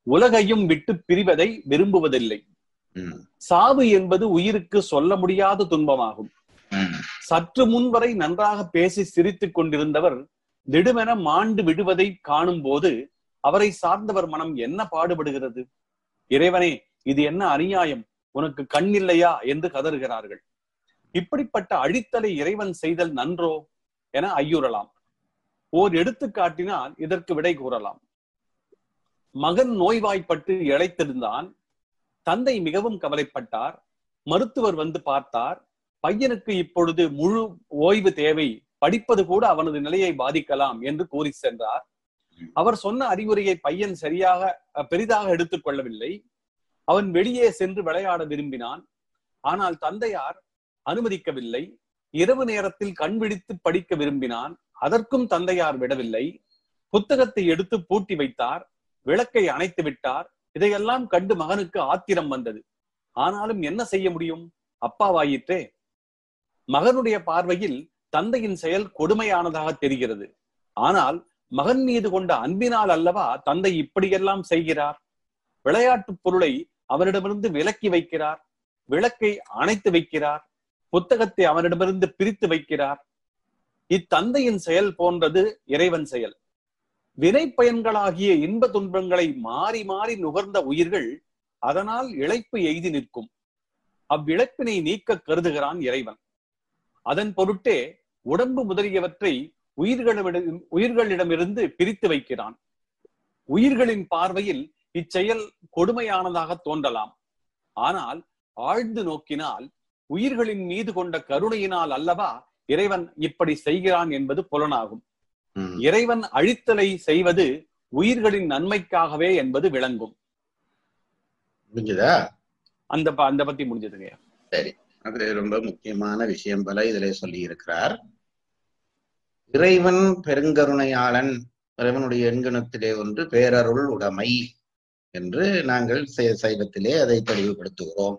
உலகையும் விட்டு பிரிவதை விரும்புவதில்லை ம், சாவு என்பது உயிருக்கு சொல்ல முடியாத துன்பமாகும் ம், சற்று முன் வரை நன்றாக பேசி சிரித்துக் கொண்டிருந்தவர் திடுமென மாண்டு விடுவதை காணும் போது அவரை சார்ந்தவர் மனம் என்ன பாடுபடுகிறது இறைவனே இது என்ன அநியாயம் உனக்கு கண் இல்லையா என்று கதறுகிறார்கள் இப்படிப்பட்ட அழித்தலை இறைவன் செய்தல் நன்றோ என ஐயுறலாம் ஓர் எடுத்துக்காட்டினால் இதற்கு விடை கூறலாம் மகன் நோய்வாய்ப்பட்டு இழைத்திருந்தான் தந்தை மிகவும் கவலைப்பட்டார் மருத்துவர் வந்து பார்த்தார் பையனுக்கு இப்பொழுது முழு ஓய்வு தேவை படிப்பது கூட அவனது நிலையை பாதிக்கலாம் என்று கூறி சென்றார் அவர் சொன்ன அறிவுரையை பையன் சரியாக அஹ், பெரிதாக எடுத்துக் கொள்ளவில்லை அவன் வெளியே சென்று விளையாட விரும்பினான் ஆனால் தந்தையார் அனுமதிக்கவில்லை இரவு நேரத்தில் கண் விழித்து படிக்க விரும்பினான் அதற்கும் தந்தையார் விடவில்லை புத்தகத்தை எடுத்து பூட்டி வைத்தார் விளக்கை அணைத்து விட்டார் இதையெல்லாம் கண்டு மகனுக்கு ஆத்திரம் வந்தது ஆனாலும் என்ன செய்ய முடியும் அப்பாவாயிற்றே மகனுடைய பார்வையில் தந்தையின் செயல் கொடுமையானதாக தெரிகிறது ஆனால் மகன் மீது கொண்ட அன்பினால் அல்லவா தந்தை இப்படியெல்லாம் செய்கிறார் விளையாட்டுப் பொருளை அவனிடமிருந்து விலக்கி வைக்கிறார் விளக்கை அணைத்து வைக்கிறார் புத்தகத்தை அவனிடமிருந்து பிரித்து வைக்கிறார் இத்தந்தையின் செயல் போன்றது இறைவன் செயல் வினை பயன்களாகிய இன்ப துன்பங்களை மாறி மாறி நுகர்ந்த உயிர்கள் அதனால் இழைப்பு எய்தி நிற்கும் அவ்விழைப்பினை நீக்க கருதுகிறான் இறைவன் அதன் பொருட்டே உடம்பு முதலியவற்றை உயிர்களிடம் உயிர்களிடமிருந்து பிரித்து வைக்கிறான் உயிர்களின் பார்வையில் இச்செயல் கொடுமையானதாக தோன்றலாம் ஆனால் ஆழ்ந்து நோக்கினால் உயிர்களின் மீது கொண்ட கருணையினால் அல்லவா இறைவன் இப்படி செய்கிறான் என்பது புலனாகும் ம். இறைவன் அழித்தலை செய்வது உயிர்களின் நன்மைக்காகவே என்பது விளங்கும் புரிஞ்சுதா அந்த ப- அந்த பத்தி முடிஞ்சதுங்க அது ரொம்ப முக்கியமான விஷயம் போல இதிலே சொல்லி இருக்கிறார் இறைவன் பெருங்கருணையாளன் இறைவனுடைய எண்கணத்திலே ஒன்று பேரருள் உடைமை என்று நாங்கள் சை- சைவத்திலே அதை தெளிவுபடுத்துகிறோம்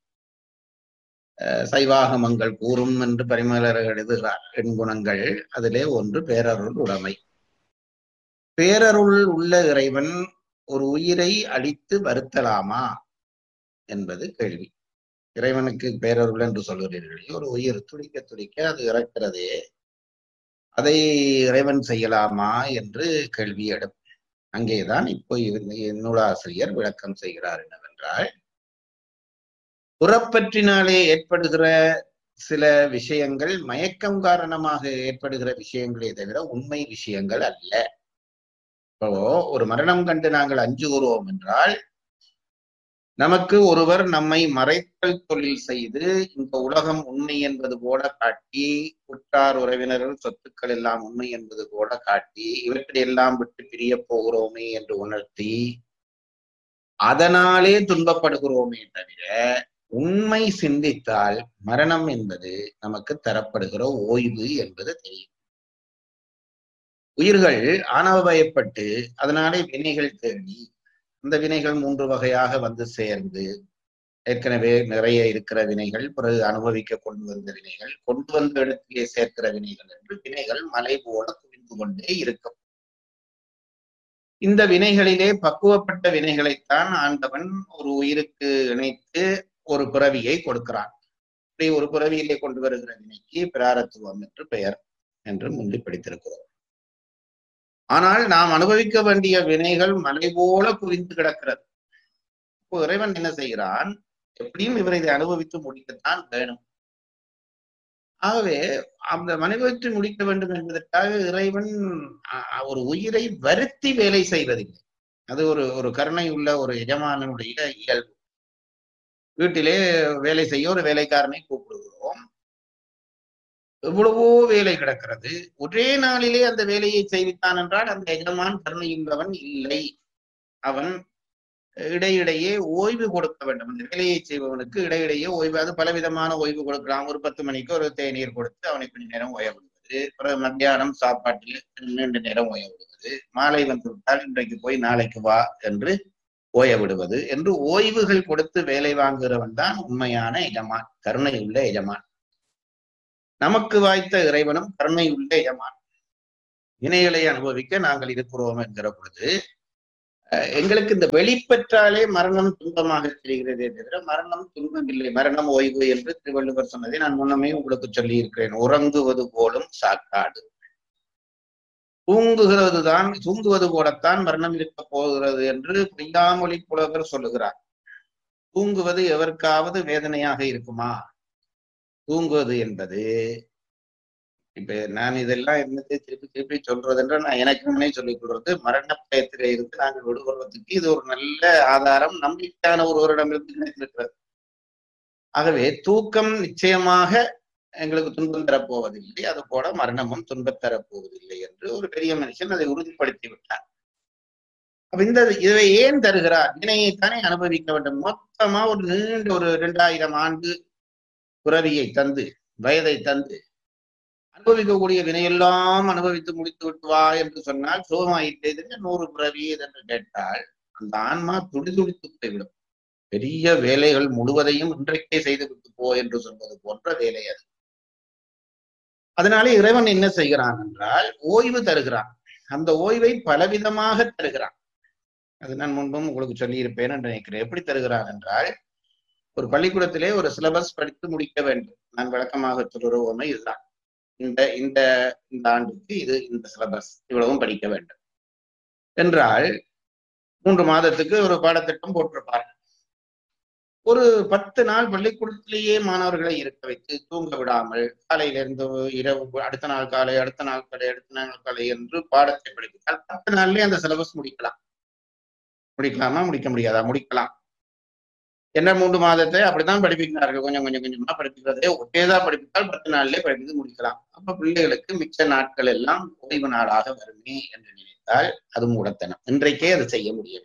அஹ் சைவாகமங்கள் கூறும் என்று பரிமலர் எழுதுகிறார் எண்குணங்கள் அதிலே ஒன்று பேரருள் உடைமை பேரருள் உள்ள இறைவன் ஒரு உயிரை அழித்து வருத்தலாமா என்பது கேள்வி இறைவனுக்கு பேரருள் என்று சொல்கிறீர்களே ஒரு உயிர் துடிக்க துடிக்க அது இறக்கிறதே அதை இறைவன் செய்யலாமா என்று கேள்வி எழும் அங்கேதான் இப்போ இவர் நூலாசிரியர் விளக்கம் செய்கிறார் என்னவென்றால் புறப்பற்றினாலே ஏற்படுகிற சில விஷயங்கள் மயக்கம் காரணமாக ஏற்படுகிற விஷயங்களே தவிர உண்மை விஷயங்கள் அல்ல இப்போ ஒரு மரணம் கண்டு நாங்கள் அஞ்சுகிறோம் என்றால் நமக்கு ஒருவர் நம்மை மறைத்தல் தொழில் செய்து இந்த உலகம் உண்மை என்பது போல காட்டி உற்றார் உறவினர்கள் சொத்துக்கள் எல்லாம் உண்மை என்பது போல காட்டி இவற்றையெல்லாம் விட்டு பிரிய போகிறோமே என்று உணர்த்தி அதனாலே துன்பப்படுகிறோமே தவிர உண்மை சிந்தித்தால் மரணம் என்பது நமக்கு தரப்படுகிற ஓய்வு என்பது தெரியும் உயிர்கள் ஆணவ பயப்பட்டு அதனாலே வினைகள் தேடி அந்த வினைகள் மூன்று வகையாக வந்து சேர்ந்து ஏற்கனவே நிறைய இருக்கிற வினைகள் பிறகு அனுபவிக்க கொண்டு வந்த வினைகள் கொண்டு வந்த இடத்திலே சேர்க்கிற வினைகள் என்று வினைகள் மலை போல குவிந்து கொண்டே இருக்கும் இந்த வினைகளிலே பக்குவப்பட்ட வினைகளைத்தான் ஆண்டவன் ஒரு உயிருக்கு இணைத்து ஒரு பிறவியை கொடுக்கிறான் இப்படி ஒரு பிறவியிலே கொண்டு வருகிற வினைக்கு பிராரத்துவம் என்று பெயர் என்று முந்தி படித்திருக்கிறோம் ஆனால் நாம் அனுபவிக்க வேண்டிய வினைகள் மலை போல குவிந்து கிடக்கிறது இப்போ இறைவன் என்ன செய்கிறான் எப்படியும் இவர் இதை அனுபவித்து முடிக்கத்தான் வேணும் ஆகவே அந்த அனுபவித்து முடிக்க வேண்டும் என்பதற்காக இறைவன் அஹ், ஒரு உயிரை வருத்தி வேலை செய்வதில்லை அது ஒரு ஒரு கருணை உள்ள ஒரு எஜமானனுடைய இயல்பு வீட்டிலே வேலை செய்ய ஒரு வேலைக்காரனை கூப்பிடுகிறோம் எவ்வளவோ வேலை கிடக்கிறது ஒரே நாளிலே அந்த வேலையை செய்வித்தான் என்றால் அந்த எஜமான் கருணையுள்ளவன் இல்லை அவன் இடையிடையே ஓய்வு கொடுக்க வேண்டும் அந்த வேலையை செய்பவனுக்கு இடையிடையே ஓய்வு அது பலவிதமான ஓய்வு கொடுக்கலாம் ஒரு பத்து மணிக்கு ஒரு தேநீர் கொடுத்து அவனை கொஞ்ச நேரம் ஓய விடுவது பிறகு மத்தியானம் சாப்பாட்டில் நீண்ட நேரம் ஓய விடுவது மாலை வந்து விட்டால் இன்றைக்கு போய் நாளைக்கு வா என்று ஓய விடுவது என்று ஓய்வுகள் கொடுத்து வேலை வாங்குகிறவன் தான் உண்மையான எஜமான் கருணை உள்ள எஜமான் நமக்கு வாய்த்த இறைவனும் கருணை உள்ள எஜமான் வினைகளை அனுபவிக்க நாங்கள் இருக்கிறோம் என்கிற பொழுது அஹ் எங்களுக்கு இந்த வெளிப்பற்றாலே மரணம் துன்பமாக தெரிகிறதே தவிர மரணம் துன்பம் இல்லை மரணம் ஓய்வு என்று திருவள்ளுவர் சொன்னதை நான் முன்னமே உங்களுக்கு சொல்லி இருக்கிறேன் உறங்குவது போலும் சாக்காடு தூங்குகிறது தான் தூங்குவது போலத்தான் மரணம் இருக்க போகிறது என்று பொய்யாமொழி புலவர் சொல்லுகிறார் தூங்குவது எவருக்காவது வேதனையாக இருக்குமா தூங்குவது என்பது இப்ப நான் இதெல்லாம் என்னத்தை திருப்பி திருப்பி சொல்றது என்று நான் எனக்கு முன்னே சொல்லிக் கொள்றது மரண பயத்தில இருந்து நாங்கள் விடுபடுவதற்கு இது ஒரு நல்ல ஆதாரம் நம்பிக்கையான ஒருவரிடமிருந்து கிடைத்திருக்கிறது ஆகவே தூக்கம் நிச்சயமாக எங்களுக்கு துன்பம் தரப்போவதில்லை அது போல மரணமும் துன்பம் தரப்போவதில்லை என்று ஒரு பெரிய மனுஷன் அதை உறுதிப்படுத்தி விட்டார் அப்ப இந்த இதை ஏன் தருகிறார் வினையைத்தானே அனுபவிக்க வேண்டும் மொத்தமா ஒரு நீண்ட ஒரு இரண்டாயிரம் ஆண்டு பிறவியை தந்து வயதை தந்து அனுபவிக்கக்கூடிய வினையெல்லாம் அனுபவித்து முடித்து விட்டு வா என்று சொன்னால் சுகமாயிட்டே நூறு பிறவி என்று கேட்டால் அந்த ஆன்மா துடி துடித்து போய்விடும் பெரிய வேலைகள் முழுவதையும் இன்றைக்கே செய்து விட்டு போ என்று சொல்வது போன்ற வேலை அது அதனால இறைவன் என்ன செய்கிறான் என்றால் ஓய்வு தருகிறான் அந்த ஓய்வை பலவிதமாக தருகிறான் அது நான் முன்பும் உங்களுக்கு சொல்லியிருப்பேன் என்று நினைக்கிறேன் எப்படி தருகிறான் என்றால் ஒரு பள்ளிக்கூடத்திலே ஒரு சிலபஸ் படித்து முடிக்க வேண்டும் நான் விளக்கமாக சொல்கிற உண்மை இதுதான் இந்த இந்த இந்த ஆண்டுக்கு இது இந்த சிலபஸ் இவ்வளவும் படிக்க வேண்டும் என்றால் மூன்று மாதத்துக்கு ஒரு பாடத்திட்டம் போட்டிருப்பார் ஒரு பத்து நாள் பள்ளிக்கூடத்திலேயே மாணவர்களை இருக்க வைத்து தூங்க விடாமல் காலையிலிருந்து இரவு அடுத்த நாள் காலை அடுத்த நாள் காலை அடுத்த நாள் காலை என்று பாடத்தை படித்தால் பத்து நாள்லயே அந்த சிலபஸ் முடிக்கலாம் முடிக்கலாமா முடிக்க முடியாதா முடிக்கலாம் என்ன மூன்று மாதத்தை அப்படித்தான் படிப்பிக்கிறார்கள் கொஞ்சம் கொஞ்சம் கொஞ்சமா படிப்பிக்கிறதே ஒரேதான் படிப்பித்தால் பத்து நாள்லயே படிப்பித்து முடிக்கலாம் அப்ப பிள்ளைகளுக்கு மிச்ச நாட்கள் எல்லாம் ஓய்வு நாளாக வருமே என்று நினைத்தால் அது மூடத்தனம் இன்றைக்கே அது செய்ய முடியவில்லை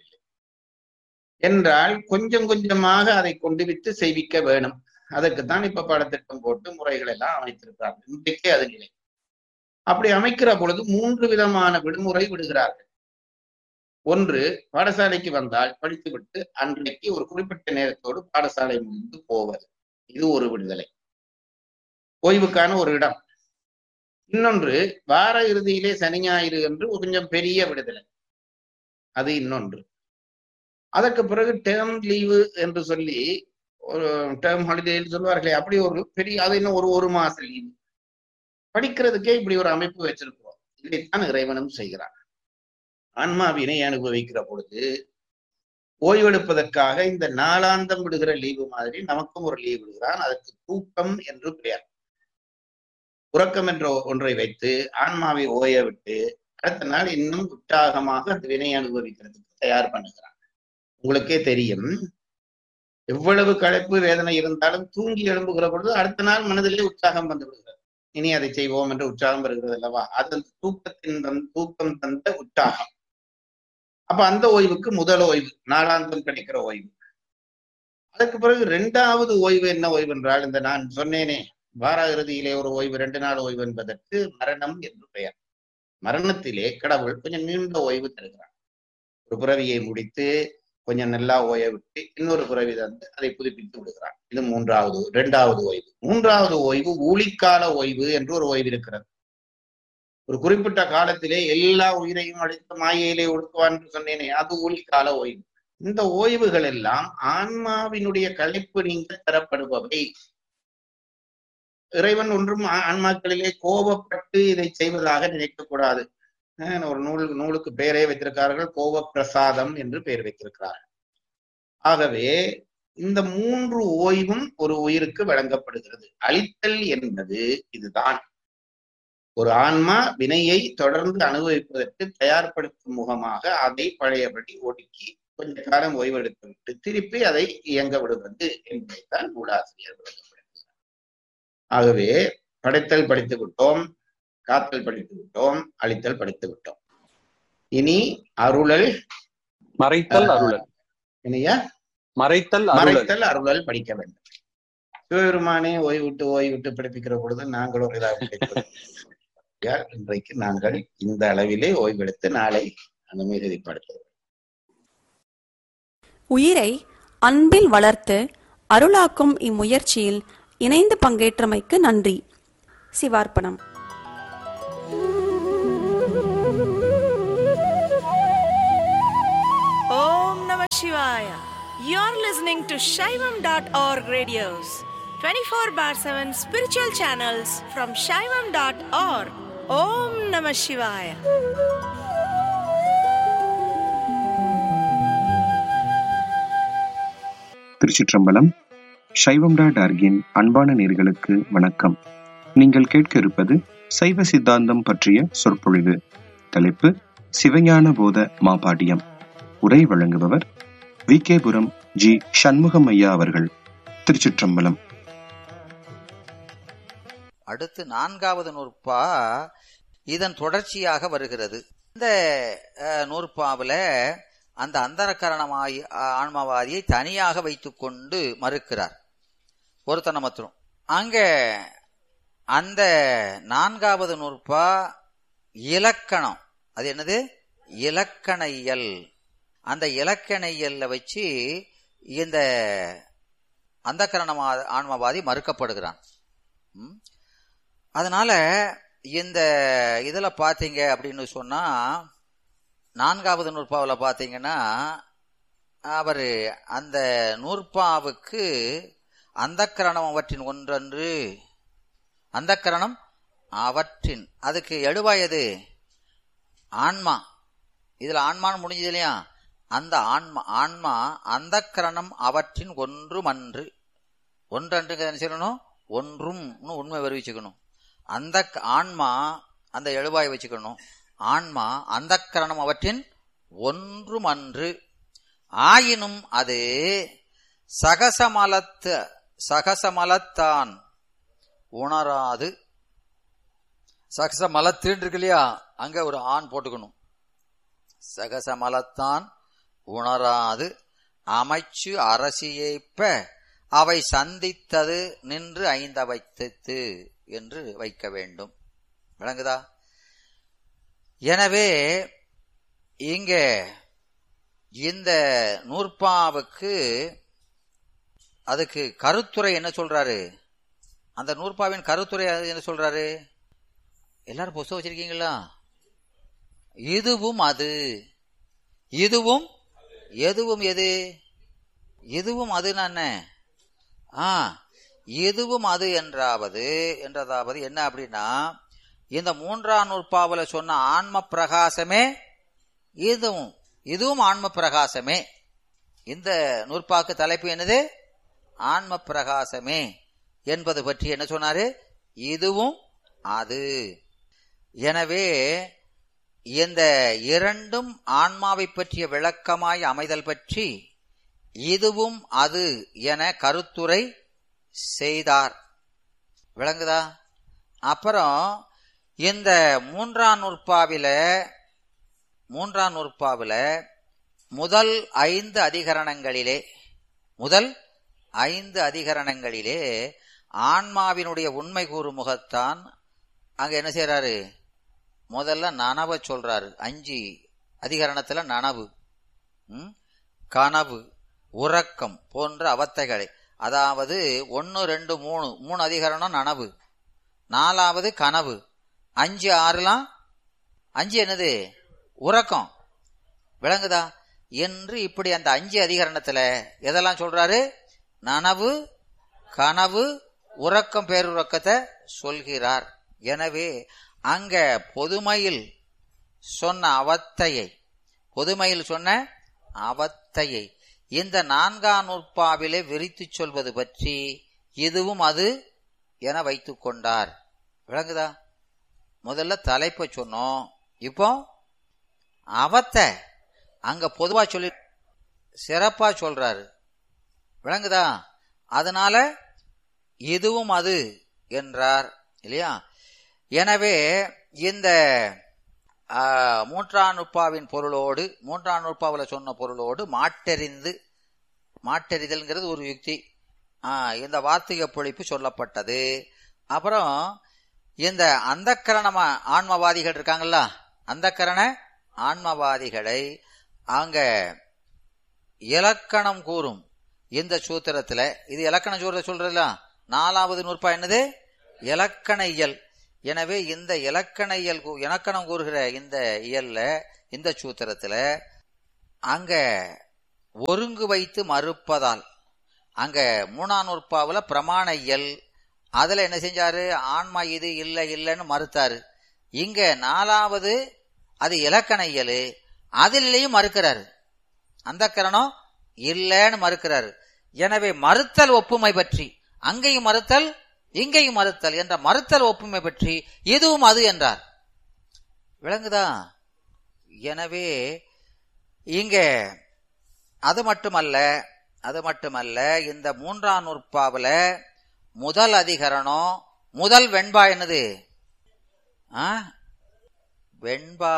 என்றால் கொஞ்சம் கொஞ்சமாக அதை கொண்டு விட்டு செய்விக்க வேணும் அதற்குத்தான் இப்ப பாடத்திட்டம் போட்டு முறைகள் எல்லாம் அமைத்திருக்கிறார்கள் இன்றைக்கே அது நிலை அப்படி அமைக்கிற பொழுது மூன்று விதமான விடுமுறை விடுகிறார்கள் ஒன்று பாடசாலைக்கு வந்தால் படித்துவிட்டு அன்றைக்கு ஒரு குறிப்பிட்ட நேரத்தோடு பாடசாலை முடிந்து போவது இது ஒரு விடுதலை ஓய்வுக்கான ஒரு இடம் இன்னொன்று வார இறுதியிலே சனி ஞாயிறு என்று கொஞ்சம் பெரிய விடுதலை அது இன்னொன்று அதற்கு பிறகு டேர்ம் லீவு என்று சொல்லி ஒரு டேர்ம் ஹாலிடேன்னு சொல்லுவார்களே அப்படி ஒரு பெரிய அது இன்னும் ஒரு ஒரு மாச லீவு படிக்கிறதுக்கே இப்படி ஒரு அமைப்பு வச்சிருக்கிறோம் இதைத்தான் இறைவனும் செய்கிறான் ஆன்மாவினை அனுபவிக்கிற பொழுது ஓய்வெடுப்பதற்காக இந்த நாளாந்தம் விடுகிற லீவு மாதிரி நமக்கும் ஒரு லீவு விடுகிறான் அதற்கு தூக்கம் என்று பெயர் உறக்கம் என்ற ஒன்றை வைத்து ஆன்மாவை ஓய விட்டு அடுத்த நாள் இன்னும் உற்சாகமாக அந்த வினை அனுபவிக்கிறதுக்கு தயார் பண்ணுகிறான் உங்களுக்கே தெரியும் எவ்வளவு களைப்பு வேதனை இருந்தாலும் தூங்கி எழும்புகிற பொழுது அடுத்த நாள் மனதிலே உற்சாகம் வந்து விடுகிறது இனி அதை செய்வோம் என்று உற்சாகம் வருகிறது அல்லவா அது தூக்கத்தின் தன் தூக்கம் தந்த உற்சாகம் அப்ப அந்த ஓய்வுக்கு முதல் ஓய்வு நாளாந்தம் கிடைக்கிற ஓய்வு அதுக்கு பிறகு இரண்டாவது ஓய்வு என்ன ஓய்வு என்றால் இந்த நான் சொன்னேனே வார இறுதியிலே ஒரு ஓய்வு ரெண்டு நாள் ஓய்வு என்பதற்கு மரணம் என்று பெயர் மரணத்திலே கடவுள் கொஞ்சம் நீண்ட ஓய்வு தருகிறார் ஒரு பிறவியை முடித்து கொஞ்சம் நல்லா ஓய விட்டு இன்னொரு பிறவி தந்து அதை புதுப்பித்து விடுகிறான் இது மூன்றாவது இரண்டாவது ஓய்வு மூன்றாவது ஓய்வு ஊழிக்கால ஓய்வு என்று ஒரு ஓய்வு இருக்கிறது ஒரு குறிப்பிட்ட காலத்திலே எல்லா உயிரையும் அழைத்து மாயையிலே ஒடுக்குவான் என்று சொன்னேனே அது ஊழிக்கால ஓய்வு இந்த ஓய்வுகள் எல்லாம் ஆன்மாவினுடைய களைப்பு நீங்க தரப்படுபவை இறைவன் ஒன்றும் ஆன்மாக்களிலே கோபப்பட்டு இதை செய்வதாக நினைக்க கூடாது ஒரு நூல் நூலுக்கு பெயரே வைத்திருக்கிறார்கள் கோப பிரசாதம் என்று பெயர் வைத்திருக்கிறார்கள் ஆகவே இந்த மூன்று ஓய்வும் ஒரு உயிருக்கு வழங்கப்படுகிறது அழித்தல் என்பது இதுதான் ஒரு ஆன்மா வினையை தொடர்ந்து அனுபவிப்பதற்கு தயார்படுத்தும் முகமாக அதை பழையபடி ஒடுக்கி கொஞ்ச காலம் ஓய்வெடுத்து விட்டு திருப்பி அதை இயங்க விடுவது என்பதைத்தான் நூலாசிரியர் விளக்கப்படுகிறார் ஆகவே படைத்தல் படித்து விட்டோம் காத்தல் படித்து விட்டோம் அழித்தல் படித்து விட்டோம் இனி அருளல் மறைத்தல் அருளல் இனியா மறைத்தல் அருளல் மறைத்தல் அருளல் படிக்க வேண்டும் சிவபெருமானே ஓய்விட்டு ஓய்விட்டு படிப்பிக்கிற பொழுது நாங்கள் ஒரு இதாக படிப்பது இன்றைக்கு நாங்கள் இந்த அளவிலே ஓய்வெடுத்து நாளை அந்த மிகுதிப்படுத்துவோம் உயிரை அன்பில் வளர்த்து அருளாக்கும் இம்முயற்சியில் இணைந்து பங்கேற்றமைக்கு நன்றி சிவார்ப்பணம் Shivaya. You're listening to Shaivam.org radios, 24 bar 7 spiritual channels from Shaivam.org. Om Namah Shivaya. திருச்சிற்றம்பலம் சைவம் டாட் ஆர்கின் அன்பான நேர்களுக்கு வணக்கம் நீங்கள் கேட்க இருப்பது சைவ சித்தாந்தம் பற்றிய சொற்பொழிவு தலைப்பு சிவஞான போத மாபாடியம் உரை வழங்குபவர் வி கேபுரம் ஜி சண்முகம் ஐயா அவர்கள் திருச்சிற்றம்பலம் அடுத்து நான்காவது நூற்பா இதன் தொடர்ச்சியாக வருகிறது இந்த அஹ், நூற்பாவுல அந்த அந்தரக்கரணமாய் ஆன்மவாதியை தனியாக வைத்துக்கொண்டு மறுக்கிறார் ஒருத்தனை மாத்திரம் அங்க அந்த நான்காவது நூற்பா இலக்கணம் அது என்னது இலக்கண இயல் அந்த இலக்கண இயல்ல வச்சு இந்த அந்தக்கரணமா ஆன்மவாதி மறுக்கப்படுகிறான் ம்? அதனால இந்த இதுல பாத்தீங்க அப்படின்னு சொன்னா நான்காவது நூற்பாவில் பாத்தீங்கன்னா அவர் அந்த நூற்பாவுக்கு அந்தக்கரணம் அவற்றின் ஒன்றன்று அந்தக்கரணம் அவற்றின் அதுக்கு எழுவாயது ஆன்மா இதுல ஆன்மான்னு முடிஞ்சது இல்லையா அந்த ஆன்மா ஆன்மா அந்தக்கரணம் அவற்றின் ஒன்றுமன்று ஒன்றன்றுங்க என்ன சொல்லணும் ஒன்றும்னு உண்மை வருவிச்சுக்கணும் அந்த ஆன்மா அந்த எழுவாய் வச்சுக்கணும் ஆன்மா அந்தக்கரணம் அவற்றின் ஒன்றுமன்று ஆயினும் அது சகசமலத்து சகசமலத்தான் உணராது சகசமலத்துன்னு இருக்கு இல்லையா அங்க ஒரு ஆண் போட்டுக்கணும் சகசமலத்தான் உணராது அமைச்சு அரசியேப்ப அவை சந்தித்தது நின்று ஐந்தவைத்து என்று வைக்க வேண்டும் விளங்குதா எனவே இங்க இந்த நூற்பாவுக்கு அதுக்கு கருத்துரை என்ன சொல்றாரு அந்த நூற்பாவின் கருத்துரை அது என்ன சொல்றாரு எல்லாரும் புஸ்தகம் வச்சிருக்கீங்களா இதுவும் அது இதுவும் எதுவும் எது இதுவும் அதுன்னா என்ன ஆ இதுவும் அது என்றாவது என்றதாவது என்ன அப்படின்னா இந்த மூன்றாம் நூற்பாவுல சொன்ன ஆன்ம பிரகாசமே இதுவும் இதுவும் ஆன்ம பிரகாசமே இந்த நூற்பாக்கு தலைப்பு என்னது ஆன்ம பிரகாசமே என்பது பற்றி என்ன சொன்னாரு இதுவும் அது எனவே இந்த இரண்டும் ஆன்மாவை பற்றிய விளக்கமாய் அமைதல் பற்றி இதுவும் அது என கருத்துரை செய்தார் விளங்குதா அப்புறம் இந்த மூன்றாம் நூற்பாவில மூன்றாம் நூற்பாவில முதல் ஐந்து அதிகரணங்களிலே முதல் ஐந்து அதிகரணங்களிலே ஆன்மாவினுடைய உண்மை கூறும் முகத்தான் அங்க என்ன செய்யறாரு முதல்ல நனவை சொல்றாரு அஞ்சு அதிகரணத்துல நனவு ம்? கனவு உறக்கம் போன்ற அவத்தைகளை அதாவது ஒன்னு ரெண்டு மூணு மூணு அதிகரணம் நனவு நாலாவது கனவு அஞ்சு ஆறுலாம் அஞ்சு என்னது உறக்கம் விளங்குதா என்று இப்படி அந்த அஞ்சு அதிகரணத்துல எதெல்லாம் சொல்றாரு நனவு கனவு உறக்கம் பேருறக்கத்தை சொல்கிறார் எனவே அங்க பொதுமையில் சொன்ன அவத்தையை பொதுமையில் சொன்ன அவத்தையை இந்த நான்காம் நூற்பாவிலே விரித்துச் சொல்வது பற்றி இதுவும் அது என வைத்துக் கொண்டார் விளங்குதா முதல்ல தலைப்பை சொன்னோம் இப்போ அவத்தை அங்க பொதுவா சொல்லி சிறப்பா சொல்றாரு விளங்குதா அதனால இதுவும் அது என்றார் இல்லையா எனவே இந்த ஆ, மூன்றாம் நுட்பாவின் பொருளோடு மூன்றாம் நுட்பாவில் சொன்ன பொருளோடு மாட்டெறிந்து மாட்டெறிதல்ங்கிறது ஒரு யுக்தி ஆ, இந்த வார்த்திக பொழிப்பு சொல்லப்பட்டது அப்புறம் இந்த அந்தக்கரண ஆன்மவாதிகள் இருக்காங்கல்ல அந்தக்கரண ஆன்மவாதிகளை அங்க இலக்கணம் கூறும் இந்த சூத்திரத்துல இது இலக்கண சூத்திர சொல்றதுல நாலாவது நூற்பா என்னது இலக்கண இயல் எனவே இந்த இலக்கண இயல் கூ- இலக்கணம் கூறுகிற இந்த இயல்ல இந்த சூத்திரத்துல அங்க ஒருங்கு வைத்து மறுப்பதால் அங்க மூணாம் நூற்பாவுல பிரமாண இயல் அதுல என்ன செஞ்சாரு ஆன்மா இது இல்ல இல்லைன்னு மறுத்தாரு இங்க நாலாவது அது இலக்கண இயல் அதிலேயும் மறுக்கிறாரு அந்த கரணம் இல்லைன்னு மறுக்கிறாரு எனவே மறுத்தல் ஒப்புமை பற்றி அங்கேயும் மறுத்தல் இங்கேயும் மறுத்தல் என்ற மறுத்தல் ஒப்புமை பற்றி இதுவும் அது என்றார் விளங்குதா எனவே இங்க அது மட்டுமல்ல அது மட்டுமல்ல இந்த மூன்றாம் நூற்பாவுல முதல் அதிகரணம் முதல் வெண்பா என்னது ஆ? வெண்பா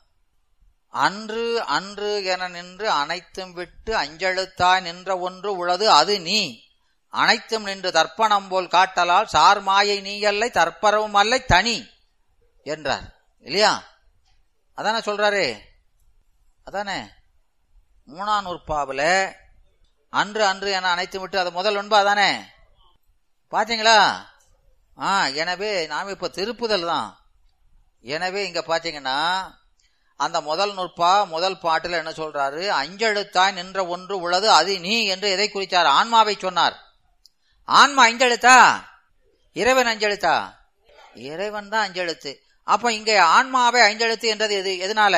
அன்று அன்று என நின்று அனைத்தும் விட்டு அஞ்செழுத்தாய் நின்ற ஒன்று உளது அது நீ அனைத்தும் நின்று தர்ப்பணம் போல் காட்டலால் சார் மாயை நீ அல்லை தற்பரவும் அல்லை தனி என்றார் இல்லையா அதானே சொல்றாரு அதானே மூணாம் நூற்பாவுல அன்று அன்று என அனைத்து விட்டு அது முதல் ஒன்பா அதானே பாத்தீங்களா ஆ எனவே நாம இப்ப திருப்புதல் தான் எனவே இங்க பாத்தீங்கன்னா அந்த முதல் நூற்பா முதல் பாட்டுல என்ன சொல்றாரு அஞ்செழுத்தாய் நின்ற ஒன்று உள்ளது அது நீ என்று எதை குறித்தார் ஆன்மாவை சொன்னார் ஆன்மா அஞ்செழுத்தா இறைவன் அஞ்செழுத்தா இறைவன் தான் அஞ்செழுத்து அப்ப இங்க ஆன்மாவை அஞ்செழுத்து என்றது எது எதனால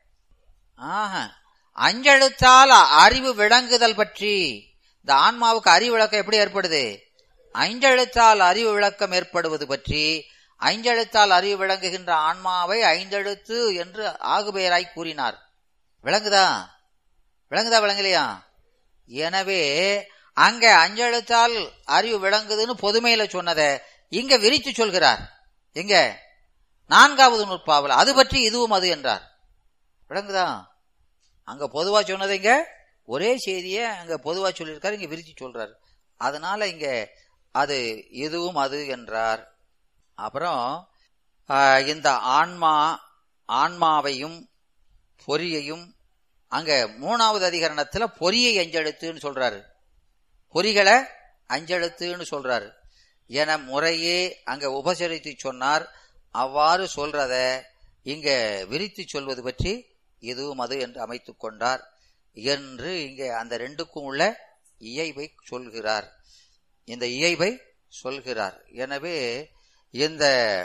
ஆஹா அஞ்செழுத்தால் அறிவு விளங்குதல் பற்றி இந்த ஆன்மாவுக்கு அறிவு விளக்கம் எப்படி ஏற்படுது ஐந்தெழுத்தால் அறிவு விளக்கம் ஏற்படுவது பற்றி ஐந்தெழுத்தால் அறிவு விளங்குகின்ற ஆன்மாவை ஐந்தெழுத்து என்று ஆகுபெயராய் கூறினார் விளங்குதா விளங்குதா விளங்கலையா எனவே அங்க அஞ்செழுத்தால் அறிவு விளங்குதுன்னு பொதுமையில சொன்னதை இங்க விரித்து சொல்கிறார் எங்க நான்காவது நூற்பாவில் அது பற்றி இதுவும் அது என்றார் விளங்குதா அங்க பொதுவா சொன்னது இங்க ஒரே செய்தியை அங்க பொதுவா சொல்லியிருக்காரு இங்க விரிச்சு சொல்றாரு அதனால இங்க அது இதுவும் அது என்றார் அப்புறம் ஆஹ், இந்த ஆன்மா ஆன்மாவையும் பொறியையும் அங்க மூணாவது அதிகரணத்துல பொறியை அஞ்செழுத்துன்னு சொல்றாரு பொறிகளை அஞ்செழுத்துன்னு சொல்றாரு என முறையே அங்க உபசரித்து சொன்னார் அவ்வாறு சொல்றத இங்க விரித்து சொல்வது பற்றி இதுவும் அது என்று அமைத்துக் கொண்டார் என்று இங்கே அந்த ரெண்டுக்கும் உள்ள இயைபை சொல்கிறார் இந்த இயைபை சொல்கிறார் எனவே இந்த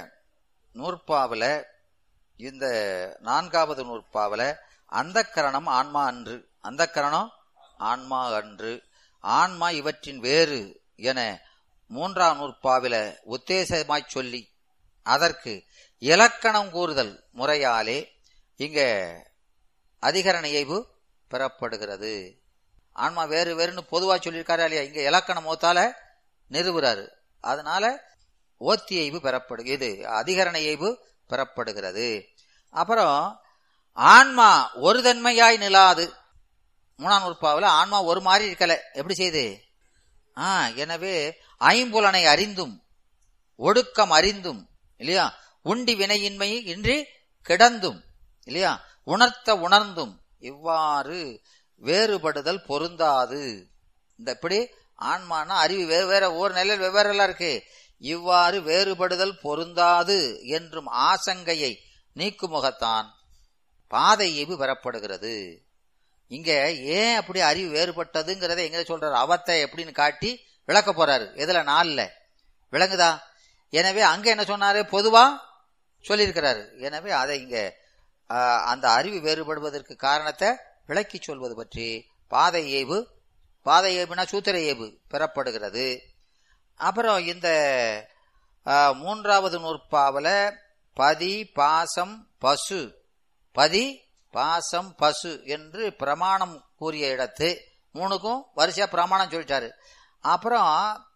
நூற்பாவில இந்த நான்காவது நூற்பாவில அந்த கரணம் ஆன்மா அன்று அந்த கரணம் ஆன்மா அன்று ஆன்மா இவற்றின் வேறு என மூன்றாம் நூற்பாவில உத்தேசமாய் சொல்லி அதற்கு இலக்கணம் கூறுதல் முறையாலே இங்க அதிகரண இயைபு பெறப்படுகிறது ஆன்மா வேறு வேறுன்னு பொதுவா சொல்லியிருக்காரு இல்லையா இங்க இலக்கணம் ஓத்தால நிறுவுறாரு அதனால ஓத்தி இயைபு பெறப்படு இது அதிகரண இயைபு பெறப்படுகிறது அப்புறம் ஆன்மா ஒரு தன்மையாய் நிலாது மூணாம் நூற்பாவில் ஆன்மா ஒரு மாதிரி இருக்கல எப்படி செய்து ஆ எனவே ஐம்புலனை அறிந்தும் ஒடுக்கம் அறிந்தும் இல்லையா உண்டி வினையின்மை இன்றி கிடந்தும் இல்லையா உணர்த்த உணர்ந்தும் இவ்வாறு வேறுபடுதல் பொருந்தாது இந்த எப்படி ஆன்மானா அறிவு வேறு வேற ஒவ்வொரு நிலையில் வெவ்வேறெல்லாம் இருக்கு இவ்வாறு வேறுபடுதல் பொருந்தாது என்றும் ஆசங்கையை நீக்குமுகத்தான் பாதை இயல்பு பெறப்படுகிறது இங்க ஏன் அப்படி அறிவு வேறுபட்டதுங்கிறத எங்க சொல்றாரு அவத்தை எப்படின்னு காட்டி விளக்க போறாரு எதுல நாள்ல விளங்குதா எனவே அங்க என்ன சொன்னாரு பொதுவா சொல்லியிருக்கிறாரு எனவே அதை இங்க ஆஹ், அந்த அறிவு வேறுபடுவதற்கு காரணத்தை விளக்கி சொல்வது பற்றி பாதை ஏய்வு பாதை ஏய்வுனா சூத்திர ஏய்வு பெறப்படுகிறது அப்புறம் இந்த ஆஹ், மூன்றாவது நூற்பாவல பதி பாசம் பசு பதி பாசம் பசு என்று பிரமாணம் கூறிய இடத்து மூணுக்கும் வரிசையா பிரமாணம் சொல்லிட்டாரு அப்புறம்